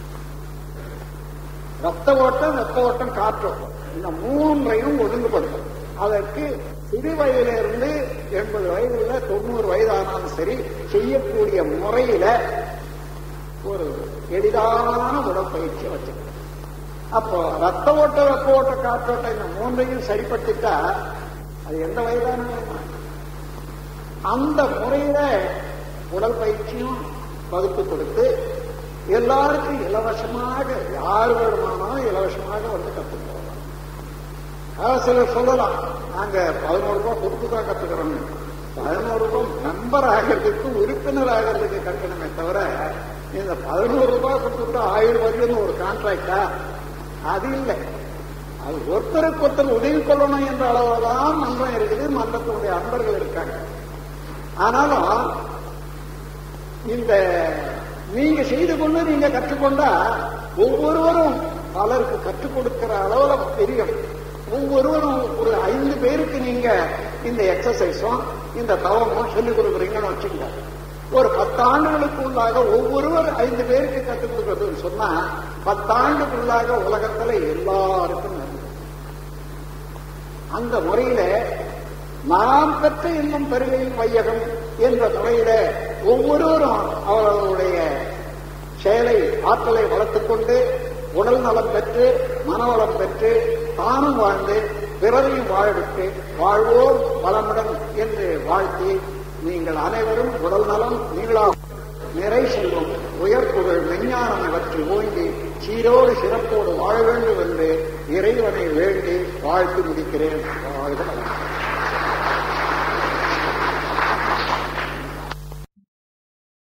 ரத்த ஓட்டம் வெப்ப ஓட்டம் காற்றோட்டம் இந்த மூன்றையும் ஒழுங்குபடுத்தும் அதற்கு சிறு வயதிலிருந்து எண்பது வயதுல தொண்ணூறு வயதானாலும் சரி செய்யக்கூடிய முறையில ஒரு எளிதான உடற்பயிற்சி வச்சிருக்கோம் அப்போ ரத்த ஓட்ட வெப்ப ஓட்ட காற்றோட்டம் இந்த மூன்றையும் சரிப்படுத்திட்டா அது எந்த வயதான அந்த முறையில உடல் பயிற்சியும் வகுத்து கொடுத்து எல்லாருக்கும் இலவசமாக யார் வேணுமானாலும் இலவசமாக வந்து கற்றுக் போகலாம் சிலர் சொல்லலாம் நாங்க பதினோரு ரூபாய் கொடுத்து தான் கத்துக்கிறோம் பதினோரு ரூபாய் மெம்பர் ஆகிறதுக்கு உறுப்பினர் ஆகிறதுக்கு கட்டணமே தவிர இந்த பதினோரு ரூபாய் கொடுத்துட்டு ஆயிரம் வருதுன்னு ஒரு கான்ட்ராக்டா அது இல்லை அது ஒருத்தருக்கு ஒருத்தர் உதவி கொள்ளணும் என்ற அளவுதான் மன்றம் இருக்குது மன்றத்தினுடைய அன்பர்கள் இருக்காங்க ஆனாலும் இந்த நீங்க செய்து கொண்டு நீங்க கற்றுக்கொண்டா ஒவ்வொருவரும் பலருக்கு கற்றுக் கொடுக்கிற அளவுல தெரியும் ஒவ்வொருவரும் ஒரு ஐந்து பேருக்கு நீங்க இந்த எக்ஸசைஸும் இந்த தவமும் சொல்லிக் கொடுக்குறீங்கன்னு வச்சுக்கோங்க ஒரு பத்தாண்டுகளுக்குள்ளாக ஒவ்வொருவர் ஐந்து பேருக்கு கற்றுக் கொடுக்கறதுன்னு சொன்னா பத்தாண்டுக்குள்ளாக உலகத்துல எல்லாருக்கும் நன்மை அந்த முறையில நாம் பெற்ற இன்னும் பெருகையின் வையகம் என்ற துறையில ஒவ்வொருவரும் அவர்களுடைய செயலை ஆற்றலை வளர்த்துக் கொண்டு உடல் நலம் பெற்று மனவளம் பெற்று தானும் வாழ்ந்து பிறரையும் வாழவிட்டு வாழ்வோம் வளமுடன் என்று வாழ்த்தி நீங்கள் அனைவரும் உடல் நலம் நீளா நிறை செல்வம் உயர்ப்புகள் மெஞ்ஞானம் இவற்றில் ஓங்கி சீரோடு சிறப்போடு வாழ வேண்டும் என்று இறைவனை வேண்டி வாழ்த்து முடிக்கிறேன் வாழ்க வளமுடன்.